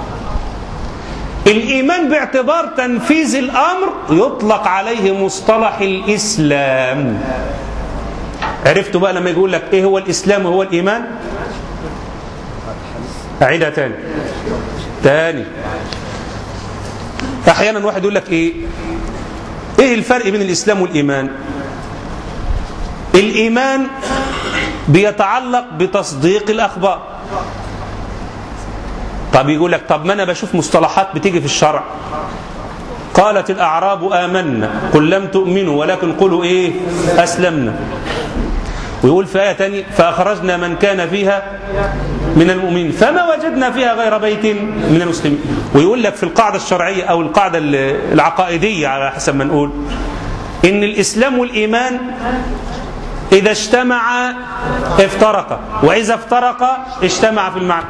الإيمان باعتبار تنفيذ الأمر يطلق عليه مصطلح الإسلام عرفتوا بقى لما يقول لك إيه هو الإسلام وهو الإيمان أعيدها تاني تاني أحيانا واحد يقول لك إيه إيه الفرق بين الإسلام والإيمان الإيمان بيتعلق بتصديق الأخبار طب يقول لك طب ما أنا بشوف مصطلحات بتيجي في الشرع قالت الأعراب آمنا قل لم تؤمنوا ولكن قلوا إيه أسلمنا ويقول في آية تانية فأخرجنا من كان فيها من المؤمنين فما وجدنا فيها غير بيت من المسلمين ويقول لك في القاعدة الشرعية أو القاعدة العقائدية على حسب ما نقول إن الإسلام والإيمان إذا اجتمع افترق وإذا افترق اجتمع في المعنى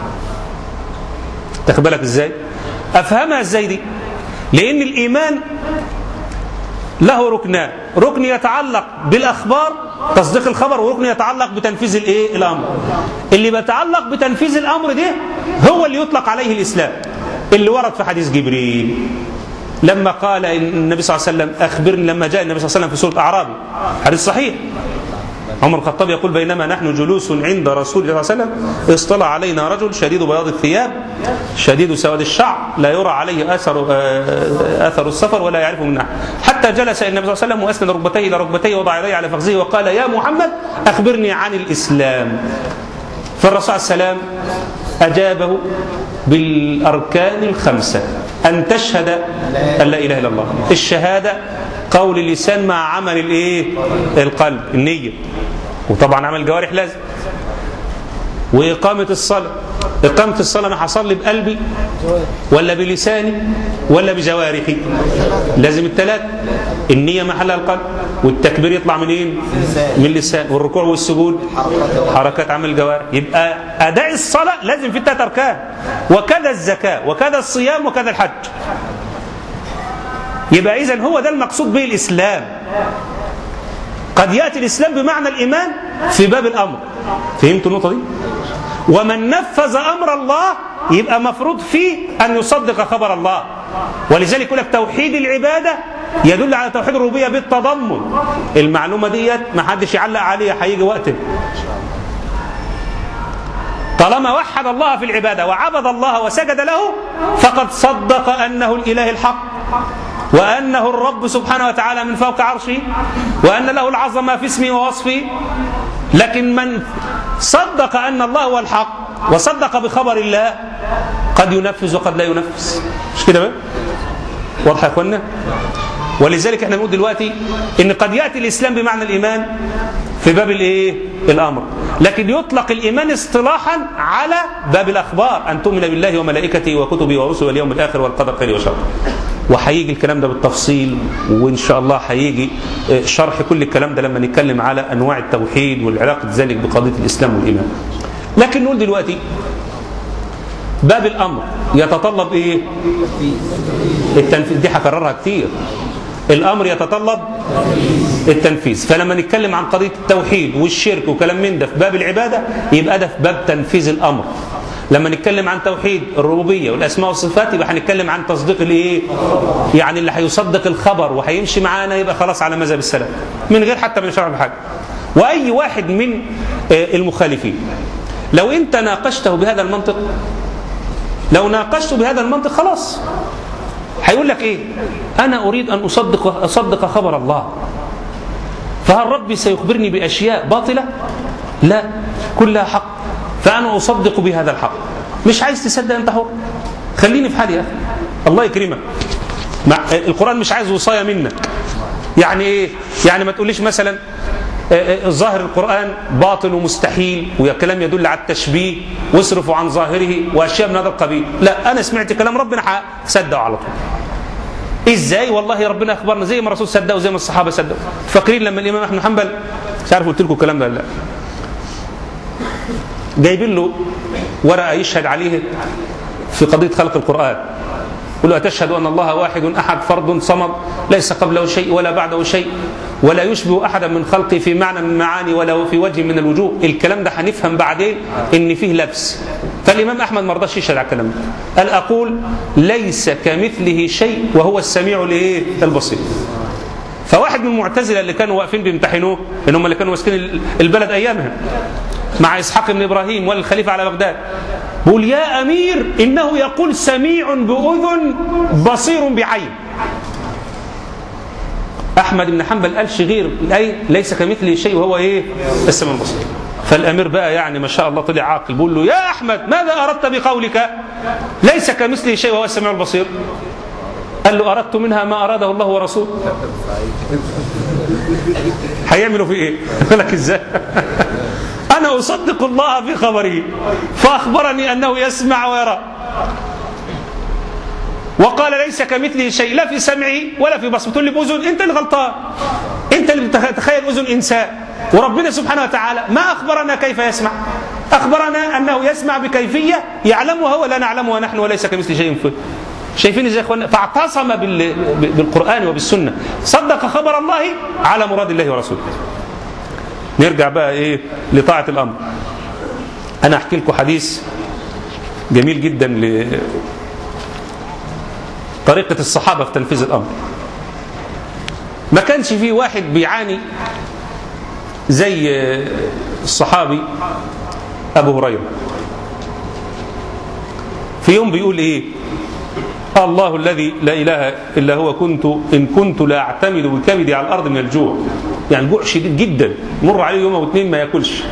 تاخد بالك ازاي افهمها ازاي دي لان الايمان له ركنان ركن يتعلق بالاخبار تصديق الخبر وركن يتعلق بتنفيذ الايه الامر اللي بيتعلق بتنفيذ الامر ده هو اللي يطلق عليه الاسلام اللي ورد في حديث جبريل لما قال النبي صلى الله عليه وسلم اخبرني لما جاء النبي صلى الله عليه وسلم في سوره اعرابي حديث صحيح عمر الخطاب يقول بينما نحن جلوس عند رسول الله صلى الله عليه وسلم اصطلع علينا رجل شديد بياض الثياب شديد سواد الشعر لا يرى عليه اثر اثر السفر ولا يعرفه من احد حتى جلس النبي صلى الله عليه وسلم واسند ركبتيه الى ركبتيه وضع يديه على فخذه وقال يا محمد اخبرني عن الاسلام فالرسول عليه السلام اجابه بالاركان الخمسه ان تشهد ان لا اله الا الله الشهاده قول اللسان مع عمل الايه القلب النيه وطبعا عمل الجوارح لازم وإقامة الصلاة إقامة الصلاة أنا هصلي بقلبي ولا بلساني ولا بجوارحي لازم الثلاث النية محلها القلب والتكبير يطلع منين من اللسان والركوع والسجود حركات عمل الجوارح يبقى أداء الصلاة لازم في الثلاث أركان وكذا الزكاة وكذا الصيام وكذا الحج يبقى إذن هو ده المقصود به الإسلام قد يأتي الإسلام بمعنى الإيمان في باب الأمر فهمتوا النقطة دي؟ ومن نفذ أمر الله يبقى مفروض فيه أن يصدق خبر الله ولذلك يقول لك توحيد العبادة يدل على توحيد الربوبية بالتضمن المعلومة ديت ما حدش يعلق عليها هيجي وقت طالما وحد الله في العبادة وعبد الله وسجد له فقد صدق أنه الإله الحق وأنه الرب سبحانه وتعالى من فوق عرشه وأن له العظمة في اسمه ووصفه لكن من صدق أن الله هو الحق وصدق بخبر الله قد ينفذ وقد لا ينفذ مش كده بقى واضح يا اخوانا ولذلك احنا بنقول دلوقتي ان قد ياتي الاسلام بمعنى الايمان في باب الايه الامر لكن يطلق الايمان اصطلاحا على باب الاخبار ان تؤمن بالله وملائكته وكتبه ورسله واليوم الاخر والقدر خيره وشره وهيجي الكلام ده بالتفصيل وإن شاء الله هيجي شرح كل الكلام ده لما نتكلم على أنواع التوحيد والعلاقة ذلك بقضية الإسلام والإيمان لكن نقول دلوقتي باب الأمر يتطلب إيه التنفيذ دي هكررها كتير الامر يتطلب التنفيذ فلما نتكلم عن قضيه التوحيد والشرك وكلام من ده في باب العباده يبقى ده في باب تنفيذ الامر لما نتكلم عن توحيد الربوبيه والاسماء والصفات يبقى هنتكلم عن تصديق الايه يعني اللي هيصدق الخبر وهيمشي معانا يبقى خلاص على مذهب السلف من غير حتى ما نشرح بحاجه واي واحد من المخالفين لو انت ناقشته بهذا المنطق لو ناقشته بهذا المنطق خلاص هيقول لك ايه انا اريد ان اصدق اصدق خبر الله فهل ربي سيخبرني باشياء باطله لا كلها حق فانا اصدق بهذا الحق مش عايز تصدق انت حر خليني في حالي يا اخي الله يكرمك مع القران مش عايز وصايه منك يعني ايه يعني ما تقوليش مثلا ظاهر القرآن باطل ومستحيل وكلام يدل على التشبيه واصرفوا عن ظاهره وأشياء من هذا القبيل لا أنا سمعت كلام ربنا صدقه على طول ازاي والله ربنا اخبرنا زي ما الرسول صدقه وزي ما الصحابه صدقوا فاكرين لما الامام احمد حنبل مش عارف قلت لكم الكلام ده ولا لا جايبين له ورقه يشهد عليه في قضيه خلق القران يقول له أتشهد أن الله واحد أحد فرد صمد ليس قبله شيء ولا بعده شيء ولا يشبه أحدا من خلقه في معنى من المعاني ولا في وجه من الوجوه الكلام ده هنفهم بعدين إن فيه لبس فالإمام أحمد ما رضاش يشهد على الكلام ده قال أقول ليس كمثله شيء وهو السميع الإيه البصير فواحد من المعتزلة اللي كانوا واقفين بيمتحنوه إن هم اللي كانوا ماسكين البلد أيامها مع إسحاق بن إبراهيم والخليفة على بغداد بقول يا أمير إنه يقول سميع بأذن بصير بعين أحمد بن حنبل قالش غير الآية ليس كمثله شيء وهو إيه السميع البصير فالأمير بقى يعني ما شاء الله طلع عاقل بقول له يا أحمد ماذا أردت بقولك ليس كمثله شيء وهو السميع البصير قال له أردت منها ما أراده الله ورسوله هيعملوا في إيه لك إزاي أنا أصدق الله في خبره فأخبرني أنه يسمع ويرى وقال ليس كمثله شيء لا في سمعه ولا في بصره تقول لي بأذن أنت اللي غلطان أنت اللي بتخيل أذن إنسان وربنا سبحانه وتعالى ما أخبرنا كيف يسمع أخبرنا أنه يسمع بكيفية يعلمها ولا نعلمها نحن وليس كمثل شيء فيه شايفين ازاي اخوانا فاعتصم بالقران وبالسنه صدق خبر الله على مراد الله ورسوله نرجع بقى ايه لطاعه الامر انا احكي لكم حديث جميل جدا ل طريقه الصحابه في تنفيذ الامر ما كانش في واحد بيعاني زي الصحابي ابو هريره في يوم بيقول ايه الله الذي لا اله الا هو كنت ان كنت لا اعتمد بكبدي على الارض من الجوع يعني جوع شديد جدا مر عليه يوم او اثنين ما ياكلش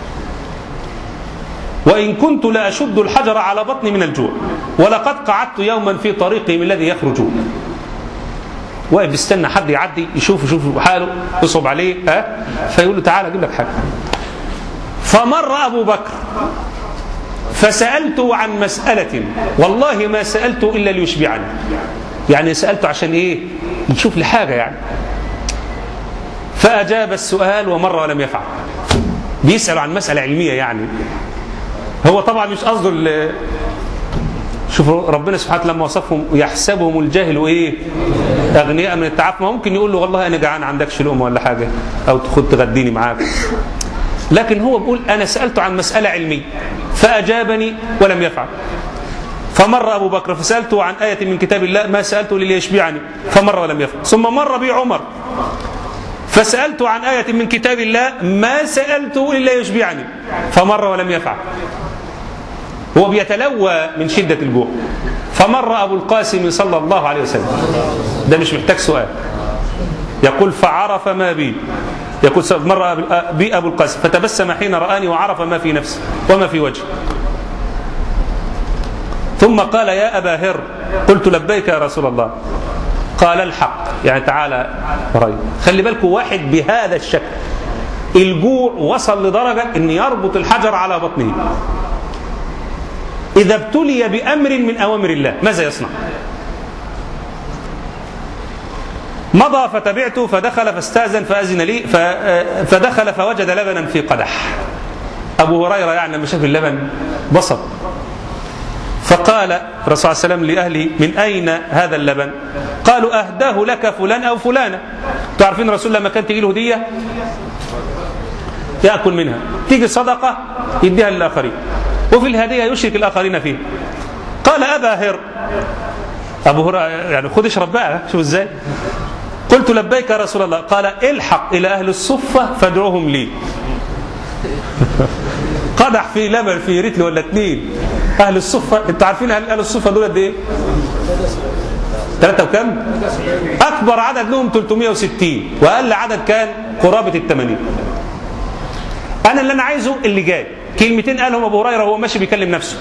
وان كنت لا اشد الحجر على بطني من الجوع ولقد قعدت يوما في طريقهم الذي يخرج واقف بيستنى حد يعدي يشوف يشوف حاله يصعب عليه ها فيقول له تعالى اجيب لك حاجه فمر ابو بكر فسألته عن مسألة والله ما سألته إلا ليشبعني يعني سألته عشان إيه نشوف لي حاجة يعني فأجاب السؤال ومر ولم يفعل بيسأل عن مسألة علمية يعني هو طبعا مش قصده شوفوا ربنا سبحانه وتعالى لما وصفهم يحسبهم الجاهل ايه اغنياء من التعاف ما ممكن يقول له والله انا جعان عندكش لقمه ولا حاجه او خد تغديني معاك لكن هو بيقول انا سالته عن مساله علميه فاجابني ولم يفعل فمر ابو بكر فسالته عن ايه من كتاب الله ما سالته ليشبعني فمر ولم يفعل ثم مر بي عمر فسالته عن ايه من كتاب الله ما سالته الا يشبعني فمر ولم يفعل هو بيتلوى من شده الجوع فمر ابو القاسم صلى الله عليه وسلم ده مش محتاج سؤال يقول فعرف ما بي يقول مر بي أبو القاسم فتبسم حين رآني وعرف ما في نفسي وما في وجهي ثم قال يا أبا هر قلت لبيك يا رسول الله قال الحق يعني تعالى وراي خلي بالكم واحد بهذا الشكل الجوع وصل لدرجة أن يربط الحجر على بطنه إذا ابتلي بأمر من أوامر الله ماذا يصنع مضى فتبعته فدخل فاستأذن فأذن لي فدخل فوجد لبنا في قدح أبو هريرة يعني لما شاف اللبن بسط فقال الرسول صلى الله عليه وسلم لأهله من أين هذا اللبن قالوا أهداه لك فلان أو فلانة تعرفين الرسول لما كان تجي له هدية يأكل منها تيجي صدقة يديها للآخرين وفي الهدية يشرك الآخرين فيه قال أبا هر أبو هريرة يعني خد اشرب بقى شوف ازاي قلت لبيك يا رسول الله قال الحق إلى أهل الصفة فادعوهم لي قدح في لبن في رتل ولا اتنين أهل الصفة انتوا عارفين أهل, أهل الصفة دول قد إيه؟ ثلاثة وكم؟ أكبر عدد لهم 360 وأقل عدد كان قرابة ال 80 أنا اللي أنا عايزه اللي جاي كلمتين قالهم أبو هريرة وهو ماشي بيكلم نفسه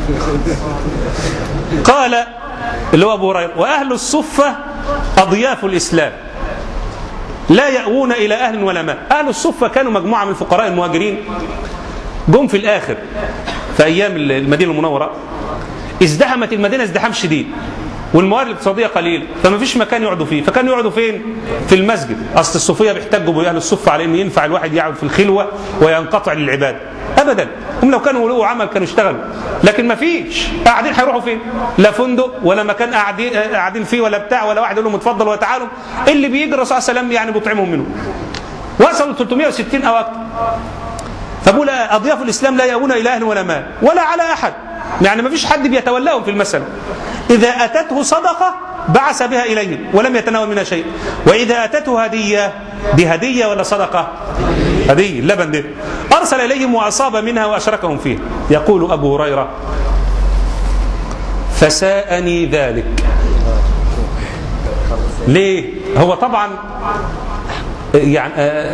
قال اللي هو أبو هريرة وأهل الصفة أضياف الإسلام لا يأوون إلى أهل ولا مال أهل الصفة كانوا مجموعة من الفقراء المهاجرين جم في الآخر في أيام المدينة المنورة ازدحمت المدينة ازدحام شديد والموارد الاقتصادية قليلة فما فيش مكان يقعدوا فيه فكانوا يقعدوا فين في المسجد أصل الصوفية بيحتجوا بأهل الصفة على أن ينفع الواحد يقعد في الخلوة وينقطع للعبادة أبدا هم لو كانوا له عمل كانوا اشتغلوا لكن ما فيش قاعدين هيروحوا فين لا فندق ولا مكان قاعدين قاعدين فيه ولا بتاع ولا واحد يقول لهم اتفضل وتعالوا اللي بيجي الرسول صلى الله عليه وسلم يعني بيطعمهم منه وصلوا 360 أو أكثر فبقول أضياف الإسلام لا يأوون إلى أهل ولا مال ولا على أحد يعني ما فيش حد بيتولاهم في المسألة إذا أتته صدقة بعث بها إليهم ولم يتناول منها شيء وإذا أتته هدية دي هدية ولا صدقة هدية اللبن ده أرسل إليهم وأصاب منها وأشركهم فيه يقول أبو هريرة فساءني ذلك ليه هو طبعا يعني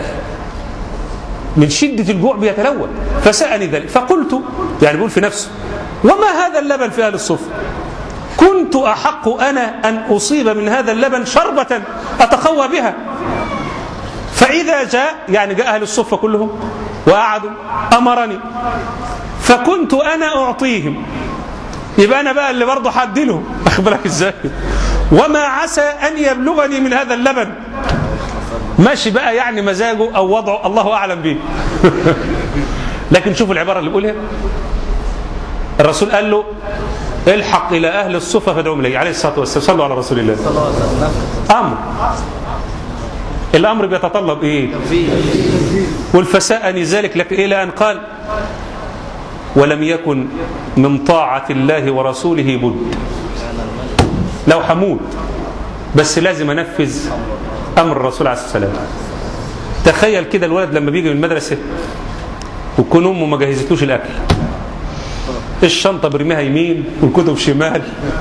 من شدة الجوع بيتلون فسأني ذلك فقلت يعني بيقول في نفسه وما هذا اللبن في أهل الصفة كنت أحق أنا أن أصيب من هذا اللبن شربة أتقوى بها فإذا جاء يعني جاء أهل الصفة كلهم وقعدوا أمرني فكنت أنا أعطيهم يبقى أنا بقى اللي برضه حدلهم أخبرك إزاي وما عسى أن يبلغني من هذا اللبن ماشي بقى يعني مزاجه أو وضعه الله أعلم به لكن شوفوا العبارة اللي بيقولها الرسول قال له الحق إلى أهل الصفة فادعوهم إليه عليه الصلاة والسلام صلوا على رسول الله أمر الأمر بيتطلب إيه والفساءني ذلك لك إلى أن قال ولم يكن من طاعة الله ورسوله بد لو حمود بس لازم أنفذ أمر الرسول عليه الصلاة والسلام تخيل كده الولد لما بيجي من المدرسة وتكون أمه ما جهزتلوش الأكل الشنطة برميها يمين والكتب شمال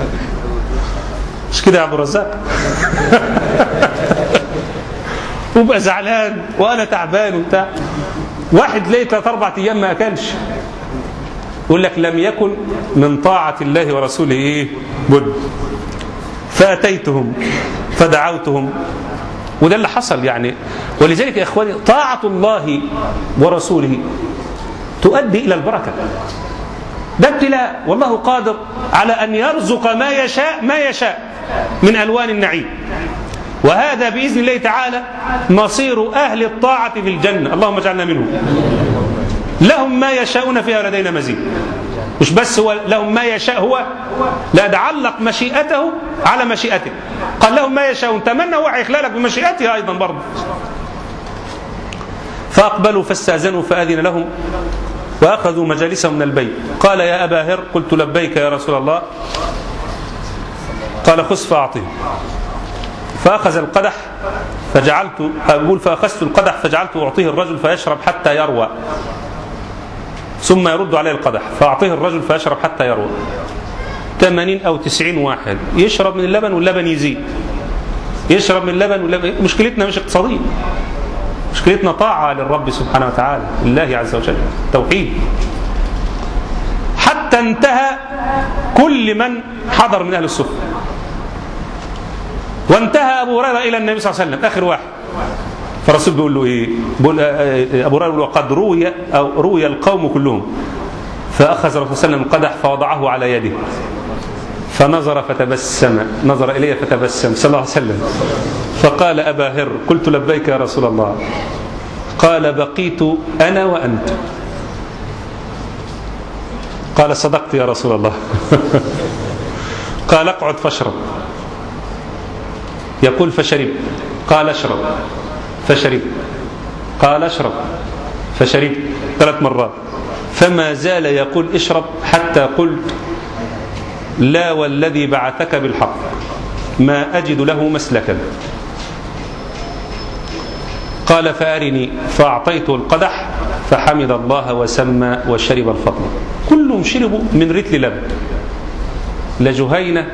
مش كده يا عبد الرزاق وبقى زعلان وانا تعبان وبتاع واحد ليه ثلاث اربع ايام ما اكلش يقول لك لم يكن من طاعة الله ورسوله ايه بد فأتيتهم فدعوتهم وده اللي حصل يعني ولذلك يا اخواني طاعة الله ورسوله تؤدي إلى البركة ده ابتلاء والله قادر على أن يرزق ما يشاء ما يشاء من ألوان النعيم وهذا بإذن الله تعالى مصير أهل الطاعة في الجنة اللهم اجعلنا منهم لهم ما يشاءون فيها لدينا مزيد مش بس هو لهم ما يشاء هو لا ده علق مشيئته على مشيئته قال لهم ما يشاءون تمنى هو هيخلق بمشيئته أيضا برضه فأقبلوا فاستأذنوا فأذن لهم وأخذوا مجالسهم من البيت قال يا أبا هر قلت لبيك يا رسول الله قال خذ فأعطيه فأخذ القدح فجعلت أقول فأخذت القدح فجعلت أعطيه الرجل فيشرب حتى يروى ثم يرد عليه القدح فأعطيه الرجل فيشرب حتى يروى 80 أو 90 واحد يشرب من اللبن واللبن يزيد يشرب من اللبن واللبن مشكلتنا مش اقتصادية مشكلتنا طاعة للرب سبحانه وتعالى الله عز وجل توحيد حتى انتهى كل من حضر من أهل الصف وانتهى أبو هريرة إلى النبي صلى الله عليه وسلم آخر واحد فالرسول بيقول له إيه بيقول أبو هريرة بيقول قد روي أو روي القوم كلهم فأخذ الرسول صلى الله عليه وسلم القدح فوضعه على يده فنظر فتبسم نظر إلي فتبسم صلى الله عليه وسلم فقال أبا هر قلت لبيك يا رسول الله قال بقيت أنا وأنت قال صدقت يا رسول الله قال اقعد فاشرب يقول فشرب قال اشرب فشرب قال اشرب فشرب ثلاث مرات فما زال يقول اشرب حتى قلت لا والذي بعثك بالحق ما أجد له مسلكا قال فأرني فأعطيته القدح فحمد الله وسمى وشرب الفضل كلهم شربوا من رتل لبن لا جهينة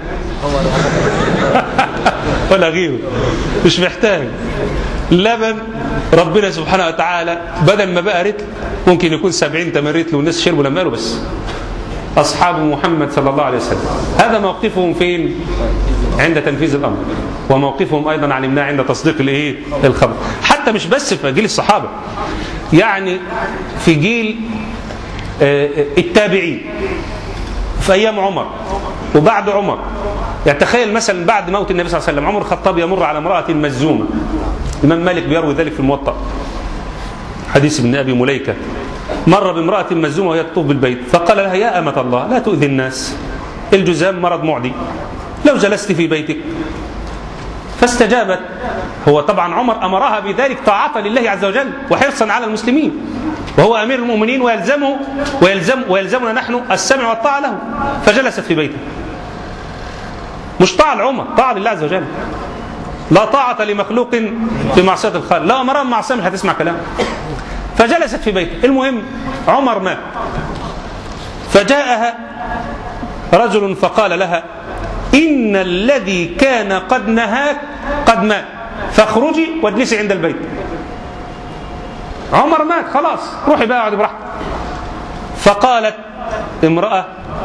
ولا غيره مش محتاج لبن ربنا سبحانه وتعالى بدل ما بقى رتل ممكن يكون سبعين تمن رتل والناس شربوا لما قالوا بس أصحاب محمد صلى الله عليه وسلم هذا موقفهم فين عند تنفيذ الأمر وموقفهم أيضا علمناه عند تصديق الإيه الخبر حتى مش بس في جيل الصحابة يعني في جيل التابعين في أيام عمر وبعد عمر يعني تخيل مثلا بعد موت النبي صلى الله عليه وسلم عمر الخطاب يمر على امرأة مزومة الإمام مالك بيروي ذلك في الموطأ حديث ابن أبي مليكة مر بامرأة مزومة وهي تطوف بالبيت فقال لها يا أمة الله لا تؤذي الناس الجزام مرض معدي لو جلست في بيتك فاستجابت هو طبعا عمر أمرها بذلك طاعة لله عز وجل وحرصا على المسلمين وهو أمير المؤمنين ويلزمه ويلزم ويلزمنا نحن السمع والطاعة له فجلست في بيته مش طاعة لعمر طاعة لله عز وجل لا طاعة لمخلوق في معصية الخالق لو أمرها معصية مش هتسمع كلام فجلست في بيته المهم عمر مات فجاءها رجل فقال لها إن الذي كان قد نهاك قد مات فاخرجي واجلسي عند البيت عمر مات خلاص روحي بقى اقعدي براحتك فقالت امرأة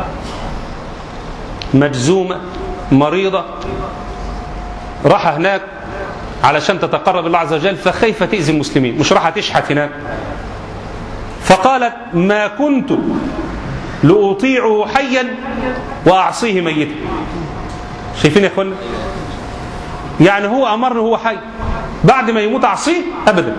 مجزومة مريضة راح هناك علشان تتقرب الله عز وجل فخايفة تأذي المسلمين مش راح تشحت هناك فقالت ما كنت لأطيعه حيا وأعصيه ميتا شايفين يا اخوانا يعني هو أمرني هو حي بعد ما يموت أعصيه أبدا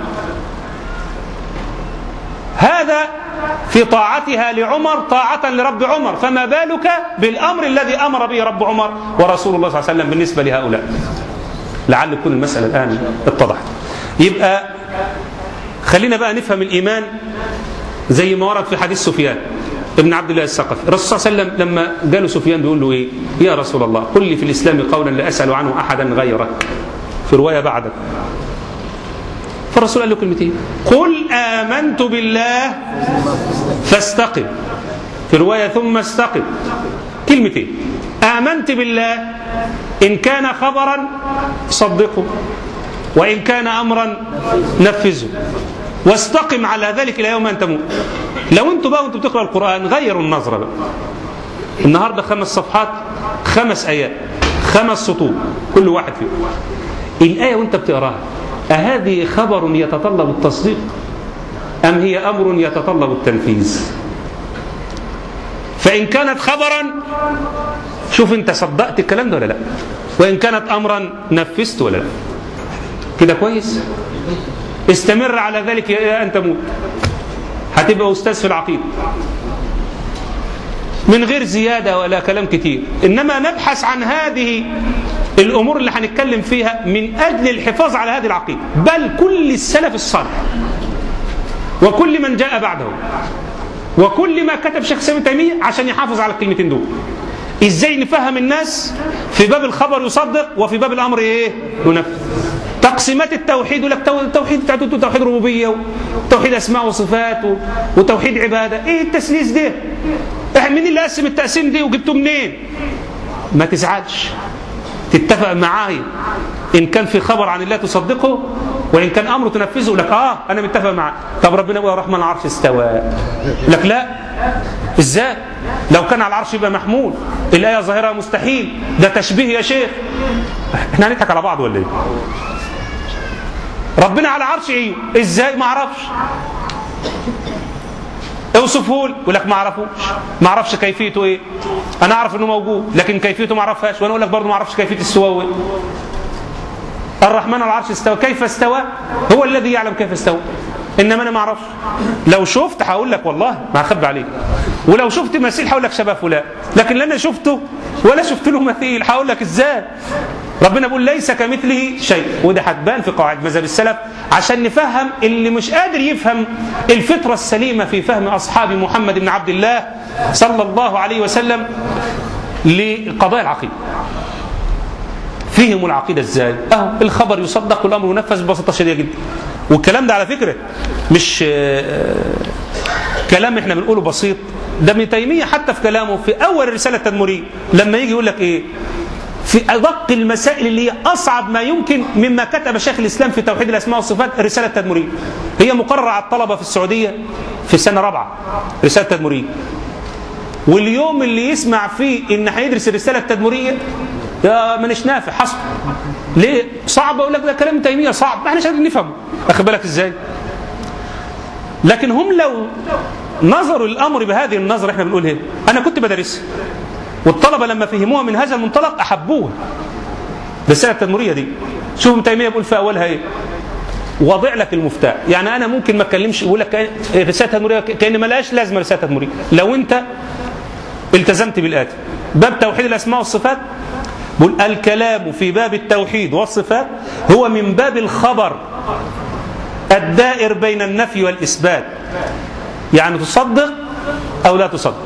هذا في طاعتها لعمر طاعة لرب عمر فما بالك بالأمر الذي أمر به رب عمر ورسول الله صلى الله عليه وسلم بالنسبة لهؤلاء لعل تكون المسألة الآن اتضحت يبقى خلينا بقى نفهم الإيمان زي ما ورد في حديث سفيان ابن عبد الله الثقفي الرسول صلى الله عليه وسلم لما جاله سفيان بيقول له ايه يا رسول الله قل لي في الاسلام قولا لا اسال عنه احدا غيرك في روايه بعدك فالرسول قال له كلمتين قل امنت بالله فاستقم في روايه ثم استقم كلمتين امنت بالله ان كان خبرا صدقه وان كان امرا نفذه واستقم على ذلك الى يوم ان تموت لو انتوا بقى وانتوا بتقرأ القرآن غيروا النظرة بقى النهاردة خمس صفحات خمس آيات خمس سطور كل واحد فيهم الآية وانت بتقراها أهذه خبر يتطلب التصديق أم هي أمر يتطلب التنفيذ فإن كانت خبرا شوف انت صدقت الكلام ده ولا لا وإن كانت أمرا نفذت ولا لا كده كويس استمر على ذلك إلى أن تموت هتبقى أستاذ في العقيدة من غير زيادة ولا كلام كتير إنما نبحث عن هذه الأمور اللي هنتكلم فيها من أجل الحفاظ على هذه العقيدة بل كل السلف الصالح وكل من جاء بعده وكل ما كتب شيخ سامي تيمية عشان يحافظ على الكلمتين دول ازاي نفهم الناس في باب الخبر يصدق وفي باب الامر ايه ينفذ تقسيمات التوحيد لك توحيد توحيد ربوبيه وتوحيد اسماء وصفات وتوحيد عباده ايه التسليس ده مين اللي قسم التقسيم دي وجبته منين ما تزعلش تتفق معايا ان كان في خبر عن الله تصدقه وان كان امره تنفذه لك اه انا متفق معاه طب ربنا يقول الرحمن العرش استوى لك لا ازاي لو كان على العرش يبقى محمول الايه ظاهرها مستحيل ده تشبيه يا شيخ احنا هنضحك على بعض ولا ايه ربنا على عرش ايه ازاي ما اعرفش اوصفه لي يقول لك ما اعرفوش ما اعرفش كيفيته ايه انا اعرف انه موجود لكن كيفيته ما اعرفهاش وانا اقول لك برضه ما اعرفش كيفيه استواءه ايه الرحمن على العرش استوى كيف استوى هو الذي يعلم كيف استوى انما انا ما اعرفش لو شفت هقول لك والله ما هخبي عليك ولو شفت مثيل هقول لك شبه فلان لكن لا انا شفته ولا شفت له مثيل هقول لك ازاي ربنا بيقول ليس كمثله شيء وده هتبان في قواعد مذهب السلف عشان نفهم اللي مش قادر يفهم الفطره السليمه في فهم اصحاب محمد بن عبد الله صلى الله عليه وسلم لقضايا العقيده فهم العقيده ازاي؟ اهو الخبر يصدق والامر ينفذ ببساطه شديده جدا. والكلام ده على فكره مش آه، كلام احنا بنقوله بسيط ده ابن تيميه حتى في كلامه في اول الرساله التدمريه لما يجي يقول لك ايه؟ في ادق المسائل اللي هي اصعب ما يمكن مما كتب شيخ الاسلام في توحيد الاسماء والصفات الرساله التدمريه. هي مقرره على الطلبه في السعوديه في سنه رابعه رساله تدمريه. واليوم اللي يسمع فيه ان هيدرس الرساله التدمريه يا مانيش نافع حصل ليه صعب اقول لك ده كلام تيميه صعب ما احناش قادرين نفهمه اخد بالك ازاي لكن هم لو نظروا الامر بهذه النظره احنا بنقول ايه انا كنت بدرسها والطلبه لما فهموها من هذا المنطلق احبوها الرساله التدمريه دي شوف ابن تيميه بيقول في اولها ايه واضع لك المفتاح يعني انا ممكن ما اتكلمش اقول لك الرساله التدمريه كان ملهاش لازمه الرساله التدمريه لو انت التزمت بالاتي باب توحيد الاسماء والصفات بقول الكلام في باب التوحيد والصفات هو من باب الخبر الدائر بين النفي والإثبات يعني تصدق أو لا تصدق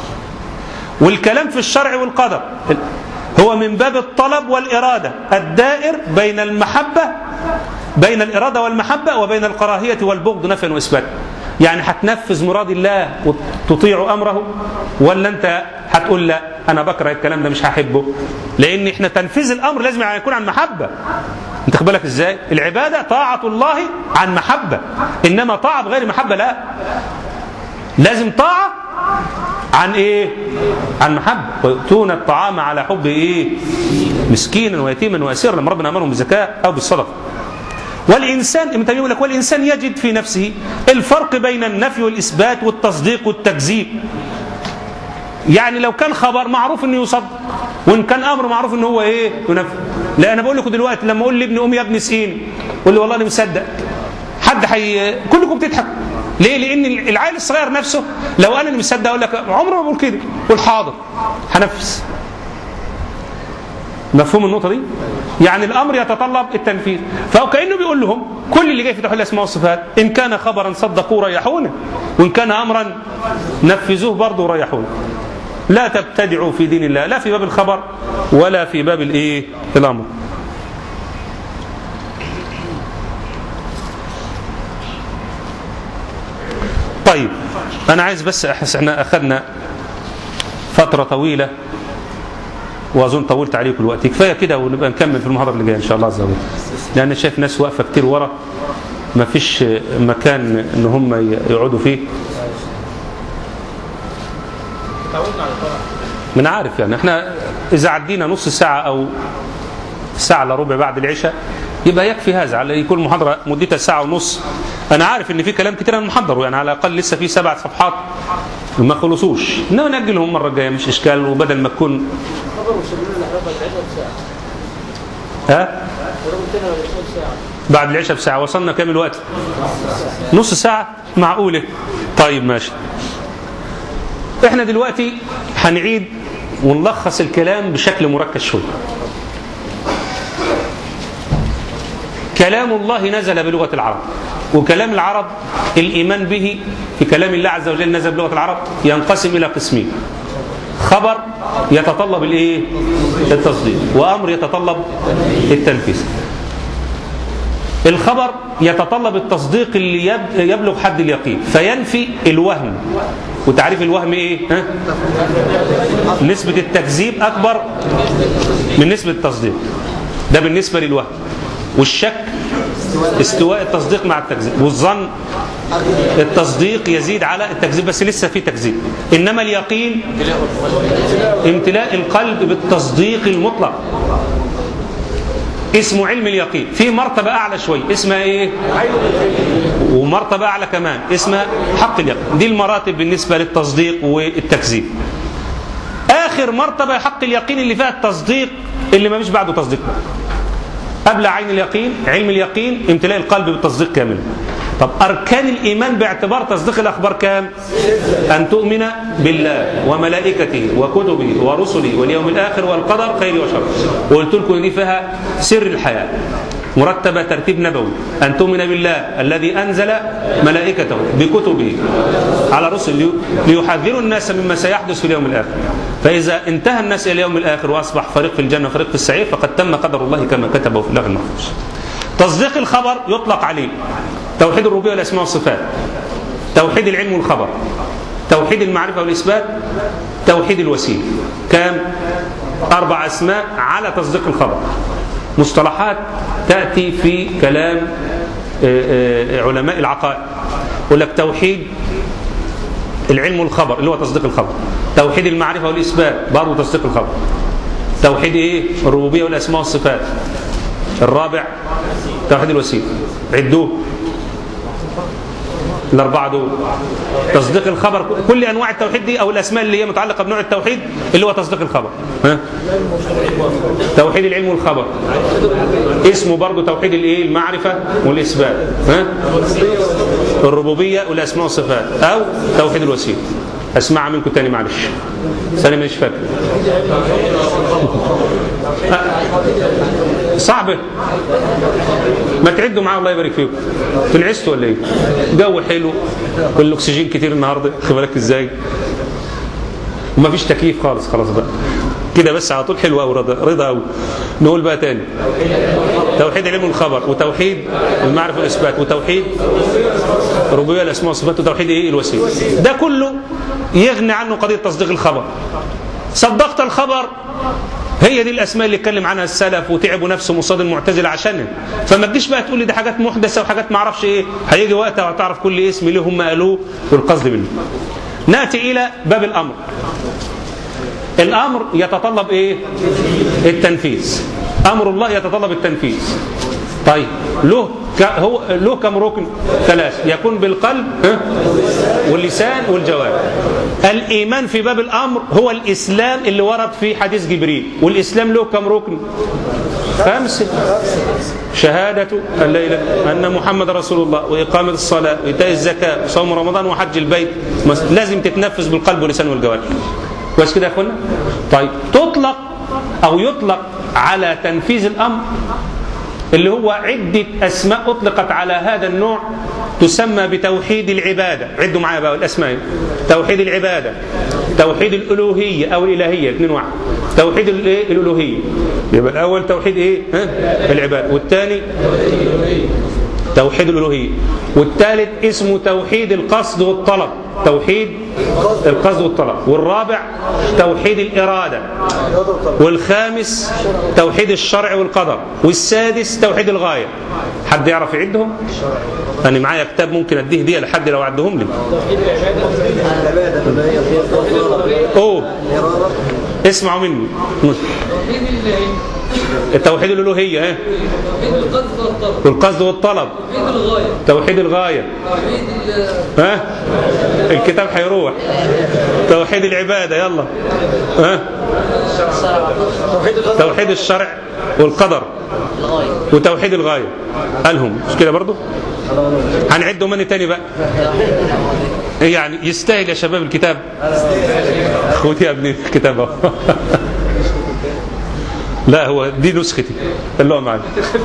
والكلام في الشرع والقدر هو من باب الطلب والإرادة الدائر بين المحبة بين الإرادة والمحبة وبين الكراهية والبغض نفيا وإثباتا يعني هتنفذ مراد الله وتطيع امره ولا انت هتقول لا انا بكره الكلام ده مش هحبه لان احنا تنفيذ الامر لازم يكون عن محبه انت خد بالك ازاي العباده طاعه الله عن محبه انما طاعه بغير محبه لا لازم طاعه عن ايه عن محبه ويؤتون الطعام على حب ايه مسكينا ويتيما واسيرا لما ربنا امرهم بالزكاه او بالصدقه والإنسان ابن تيمية يقول لك والإنسان يجد في نفسه الفرق بين النفي والإثبات والتصديق والتكذيب يعني لو كان خبر معروف انه يصدق وان كان امر معروف انه هو ايه ينفي لا انا بقول لكم دلوقتي لما اقول لابني قوم يا ابني سقين قول لي والله انا مصدق حد حي كلكم بتضحك ليه لان العيل الصغير نفسه لو انا اللي مصدق اقول لك عمره ما بقول كده قول حاضر هنفذ مفهوم النقطه دي يعني الامر يتطلب التنفيذ فهو كانه بيقول لهم كل اللي جاي في توحيد الاسماء والصفات ان كان خبرا صدقوه ريحونا وان كان امرا نفذوه برضه ريحونا لا تبتدعوا في دين الله لا في باب الخبر ولا في باب الايه الامر طيب انا عايز بس احس احنا اخذنا فتره طويله واظن طولت عليكم الوقت كفايه كده ونبقى نكمل في المحاضره اللي جايه ان شاء الله عز وجل لان شايف ناس واقفه كتير ورا ما فيش مكان ان هم يقعدوا فيه من عارف يعني احنا اذا عدينا نص ساعه او ساعه الا ربع بعد العشاء يبقى يكفي هذا على يكون المحاضره مدتها ساعه ونص انا عارف ان في كلام كتير انا محضره يعني على الاقل لسه في سبع صفحات ما خلصوش انما ناجلهم المره الجايه مش اشكال وبدل ما تكون ها بعد العشاء بساعة وصلنا كام الوقت نص ساعة معقولة طيب ماشي احنا دلوقتي هنعيد ونلخص الكلام بشكل مركز شوية كلام الله نزل بلغة العرب وكلام العرب الإيمان به في كلام الله عز وجل نزل بلغة العرب ينقسم إلى قسمين خبر يتطلب الايه التصديق وامر يتطلب التنفيذ الخبر يتطلب التصديق اللي يبلغ حد اليقين فينفي الوهم وتعريف الوهم ايه ها؟ نسبة التكذيب اكبر من نسبة التصديق ده بالنسبة للوهم والشك استواء التصديق مع التكذيب والظن التصديق يزيد على التكذيب بس لسه في تكذيب انما اليقين امتلاء القلب بالتصديق المطلق اسمه علم اليقين في مرتبة أعلى شوي اسمها إيه ومرتبة أعلى كمان اسمها حق اليقين دي المراتب بالنسبة للتصديق والتكذيب آخر مرتبة حق اليقين اللي فيها التصديق اللي ما فيش بعده تصديق قبل عين اليقين علم اليقين امتلاء القلب بالتصديق كاملا طب أركان الإيمان باعتبار تصديق الأخبار كام أن تؤمن بالله وملائكته وكتبه ورسله واليوم الآخر والقدر خير وشر وقلت لكم دي فيها سر الحياة مرتبة ترتيب نبوي أن تؤمن بالله الذي أنزل ملائكته بكتبه على رسل ليحذروا الناس مما سيحدث في اليوم الآخر فإذا انتهى الناس إلى اليوم الآخر وأصبح فريق في الجنة وفريق في السعير فقد تم قدر الله كما كتبه في اللوح المحفوظ تصديق الخبر يطلق عليه توحيد الربوبية والأسماء والصفات توحيد العلم والخبر توحيد المعرفة والإثبات توحيد الوسيلة كام أربع أسماء على تصديق الخبر مصطلحات تأتي في كلام علماء العقائد يقول لك توحيد العلم والخبر اللي هو تصديق الخبر توحيد المعرفة والإثبات برضه تصديق الخبر توحيد إيه الربوبية والأسماء والصفات الرابع توحيد الوسيلة عدوه الأربعة دول تصديق الخبر كل أنواع التوحيد دي أو الأسماء اللي هي متعلقة بنوع التوحيد اللي هو تصديق الخبر ها؟ توحيد العلم والخبر اسمه برضه توحيد الايه المعرفة والإثبات ها؟ الربوبية والأسماء والصفات أو توحيد الوسيلة اسمعها منكم تاني معلش سلام مش فاكر صعبة ما تعدوا معاه الله يبارك فيكم تنعستوا ولا ايه جو حلو والاكسجين كتير النهارده خد بالك ازاي وما فيش تكييف خالص خلاص بقى كده بس على طول حلو قوي رضا رضا قوي نقول بقى تاني توحيد علم الخبر وتوحيد المعرفه والاثبات وتوحيد ربوبيه الاسماء والصفات وتوحيد ايه الوسيله ده كله يغني عنه قضيه تصديق الخبر صدقت الخبر هي دي الاسماء اللي اتكلم عنها السلف وتعبوا نفسهم قصاد المعتزله عشانها فما تجيش بقى تقول لي دي حاجات محدثه وحاجات ما اعرفش ايه هيجي وقتها وهتعرف كل اسم ليه هم قالوه والقصد منه ناتي الى باب الامر الامر يتطلب ايه التنفيذ امر الله يتطلب التنفيذ طيب له هو له كم ركن ثلاث يكون بالقلب واللسان والجوارح الايمان في باب الامر هو الاسلام اللي ورد في حديث جبريل والاسلام له كم ركن خمسه شهادة أن لا إله أن محمد رسول الله وإقامة الصلاة وإيتاء الزكاة وصوم رمضان وحج البيت لازم تتنفذ بالقلب واللسان والجوارح كويس كده يا اخوانا طيب تطلق او يطلق على تنفيذ الامر اللي هو عدة أسماء أطلقت على هذا النوع تسمى بتوحيد العبادة عدوا معايا بقى الأسماء توحيد العبادة توحيد الألوهية أو الإلهية اثنين واحد توحيد الإيه الألوهية يبقى الأول توحيد إيه ها؟ العبادة والثاني توحيد الألوهية والثالث اسمه توحيد القصد والطلب توحيد القصد والطلب والرابع توحيد الإرادة والخامس توحيد الشرع والقدر والسادس توحيد الغاية حد يعرف يعدهم أنا معايا كتاب ممكن أديه دي لحد لو عدهم لي أوه اسمعوا مني التوحيد الألوهية ها والقصد والطلب توحيد الغاية ها الكتاب هيروح توحيد العبادة يلا ها توحيد الشرع والقدر وتوحيد الغاية قالهم مش كده برضو هنعدهم من تاني بقى يعني يستاهل يا شباب الكتاب خد يا ابني الكتاب اهو لا هو دي نسختي خلوها معايا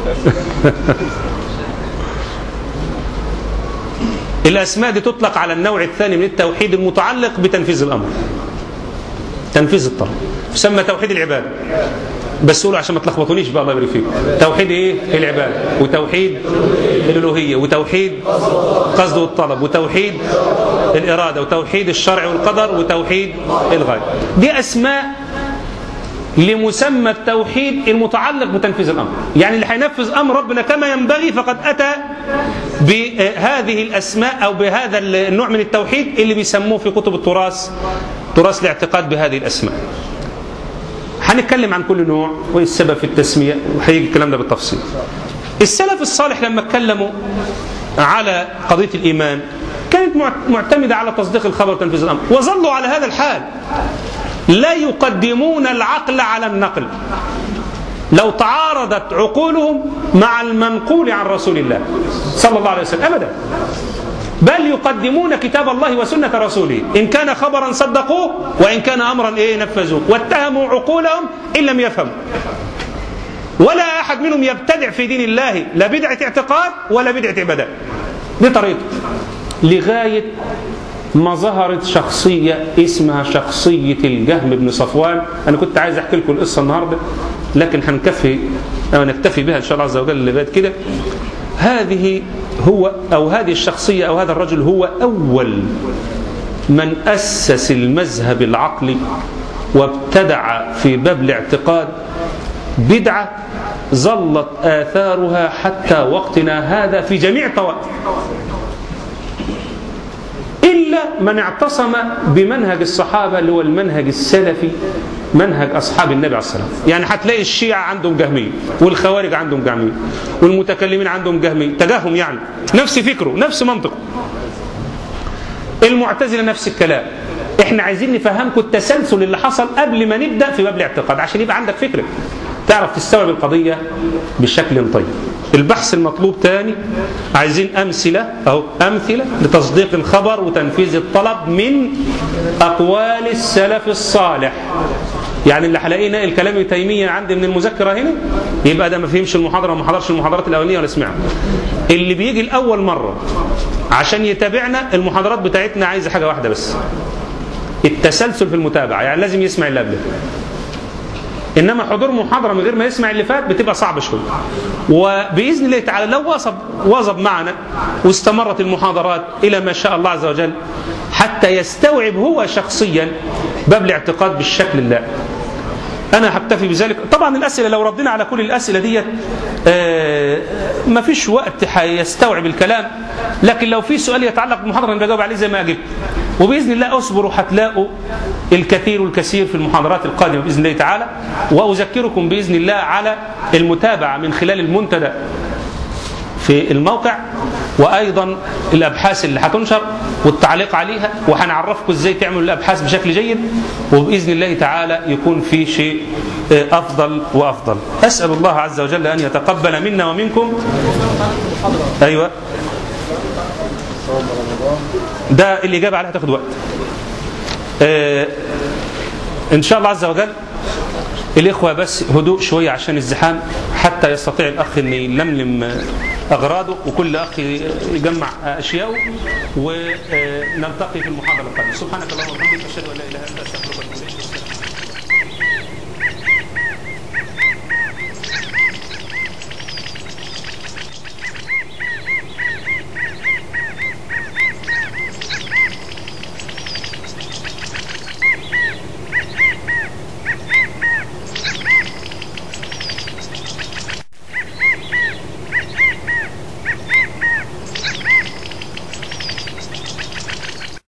الأسماء دي تطلق على النوع الثاني من التوحيد المتعلق بتنفيذ الأمر تنفيذ الطلب يسمى توحيد العبادة بس قولوا عشان ما تلخبطونيش بقى الله يبارك فيكم توحيد ايه العباده وتوحيد الالوهيه وتوحيد قصد والطلب وتوحيد الاراده وتوحيد الشرع والقدر وتوحيد الغايه دي اسماء لمسمى التوحيد المتعلق بتنفيذ الامر يعني اللي هينفذ امر ربنا كما ينبغي فقد اتى بهذه الاسماء او بهذا النوع من التوحيد اللي بيسموه في كتب التراث تراث الاعتقاد بهذه الاسماء هنتكلم عن كل نوع وايه السبب في التسميه وهيجي الكلام ده بالتفصيل السلف الصالح لما اتكلموا على قضيه الايمان كانت معتمده على تصديق الخبر وتنفيذ الامر وظلوا على هذا الحال لا يقدمون العقل على النقل لو تعارضت عقولهم مع المنقول عن رسول الله صلى الله عليه وسلم ابدا بل يقدمون كتاب الله وسنة رسوله إن كان خبرا صدقوه وإن كان أمرا إيه نفذوه واتهموا عقولهم إن لم يفهموا ولا أحد منهم يبتدع في دين الله لا بدعة اعتقاد ولا بدعة عبادات دي طريقته لغاية ما ظهرت شخصية اسمها شخصية الجهم بن صفوان أنا كنت عايز أحكي لكم القصة النهاردة لكن هنكفي أو نكتفي بها إن شاء الله عز وجل لغاية كده هذه هو أو هذه الشخصية أو هذا الرجل هو أول من أسس المذهب العقلي وابتدع في باب الاعتقاد بدعة ظلت آثارها حتى وقتنا هذا في جميع الطوائف إلا من اعتصم بمنهج الصحابة اللي هو المنهج السلفي منهج أصحاب النبي عليه الصلاة والسلام يعني هتلاقي الشيعة عندهم جهمية والخوارج عندهم جهمية والمتكلمين عندهم جهمية تجاهم يعني نفس فكره نفس منطقه المعتزلة نفس الكلام احنا عايزين نفهمكم التسلسل اللي حصل قبل ما نبدأ في باب الاعتقاد عشان يبقى عندك فكرة تعرف تستوعب القضية بشكل طيب البحث المطلوب تاني عايزين أمثلة أو أمثلة لتصديق الخبر وتنفيذ الطلب من أقوال السلف الصالح يعني اللي هلاقيه الكلام ابن تيميه عندي من المذكره هنا يبقى ده ما فهمش المحاضره وما حضرش المحاضرات الاولانيه ولا سمعها اللي بيجي لاول مره عشان يتابعنا المحاضرات بتاعتنا عايزه حاجه واحده بس التسلسل في المتابعه يعني لازم يسمع اللي قبله انما حضور محاضره من غير ما يسمع اللي فات بتبقى صعبه شويه وباذن الله تعالى لو واظب واظب معنا واستمرت المحاضرات الى ما شاء الله عز وجل حتى يستوعب هو شخصيا باب الاعتقاد بالشكل اللائق انا هكتفي بذلك طبعا الاسئله لو ردينا على كل الاسئله ديت آه ما فيش وقت هيستوعب الكلام لكن لو في سؤال يتعلق بالمحاضره انا بجاوب عليه زي ما اجبت وباذن الله اصبروا هتلاقوا الكثير والكثير في المحاضرات القادمه باذن الله تعالى واذكركم باذن الله على المتابعه من خلال المنتدى في الموقع وايضا الابحاث اللي هتنشر والتعليق عليها وهنعرفكم ازاي تعملوا الابحاث بشكل جيد وباذن الله تعالى يكون في شيء افضل وافضل اسال الله عز وجل ان يتقبل منا ومنكم ايوه ده الاجابه عليها تاخد وقت آه ان شاء الله عز وجل الاخوه بس هدوء شويه عشان الزحام حتى يستطيع الاخ ان يلملم اغراضه وكل اخ يجمع اشياءه ونلتقي في المحاضره القادمه سبحانك اللهم وبحمدك اشهد ان لا اله الا انت استغفرك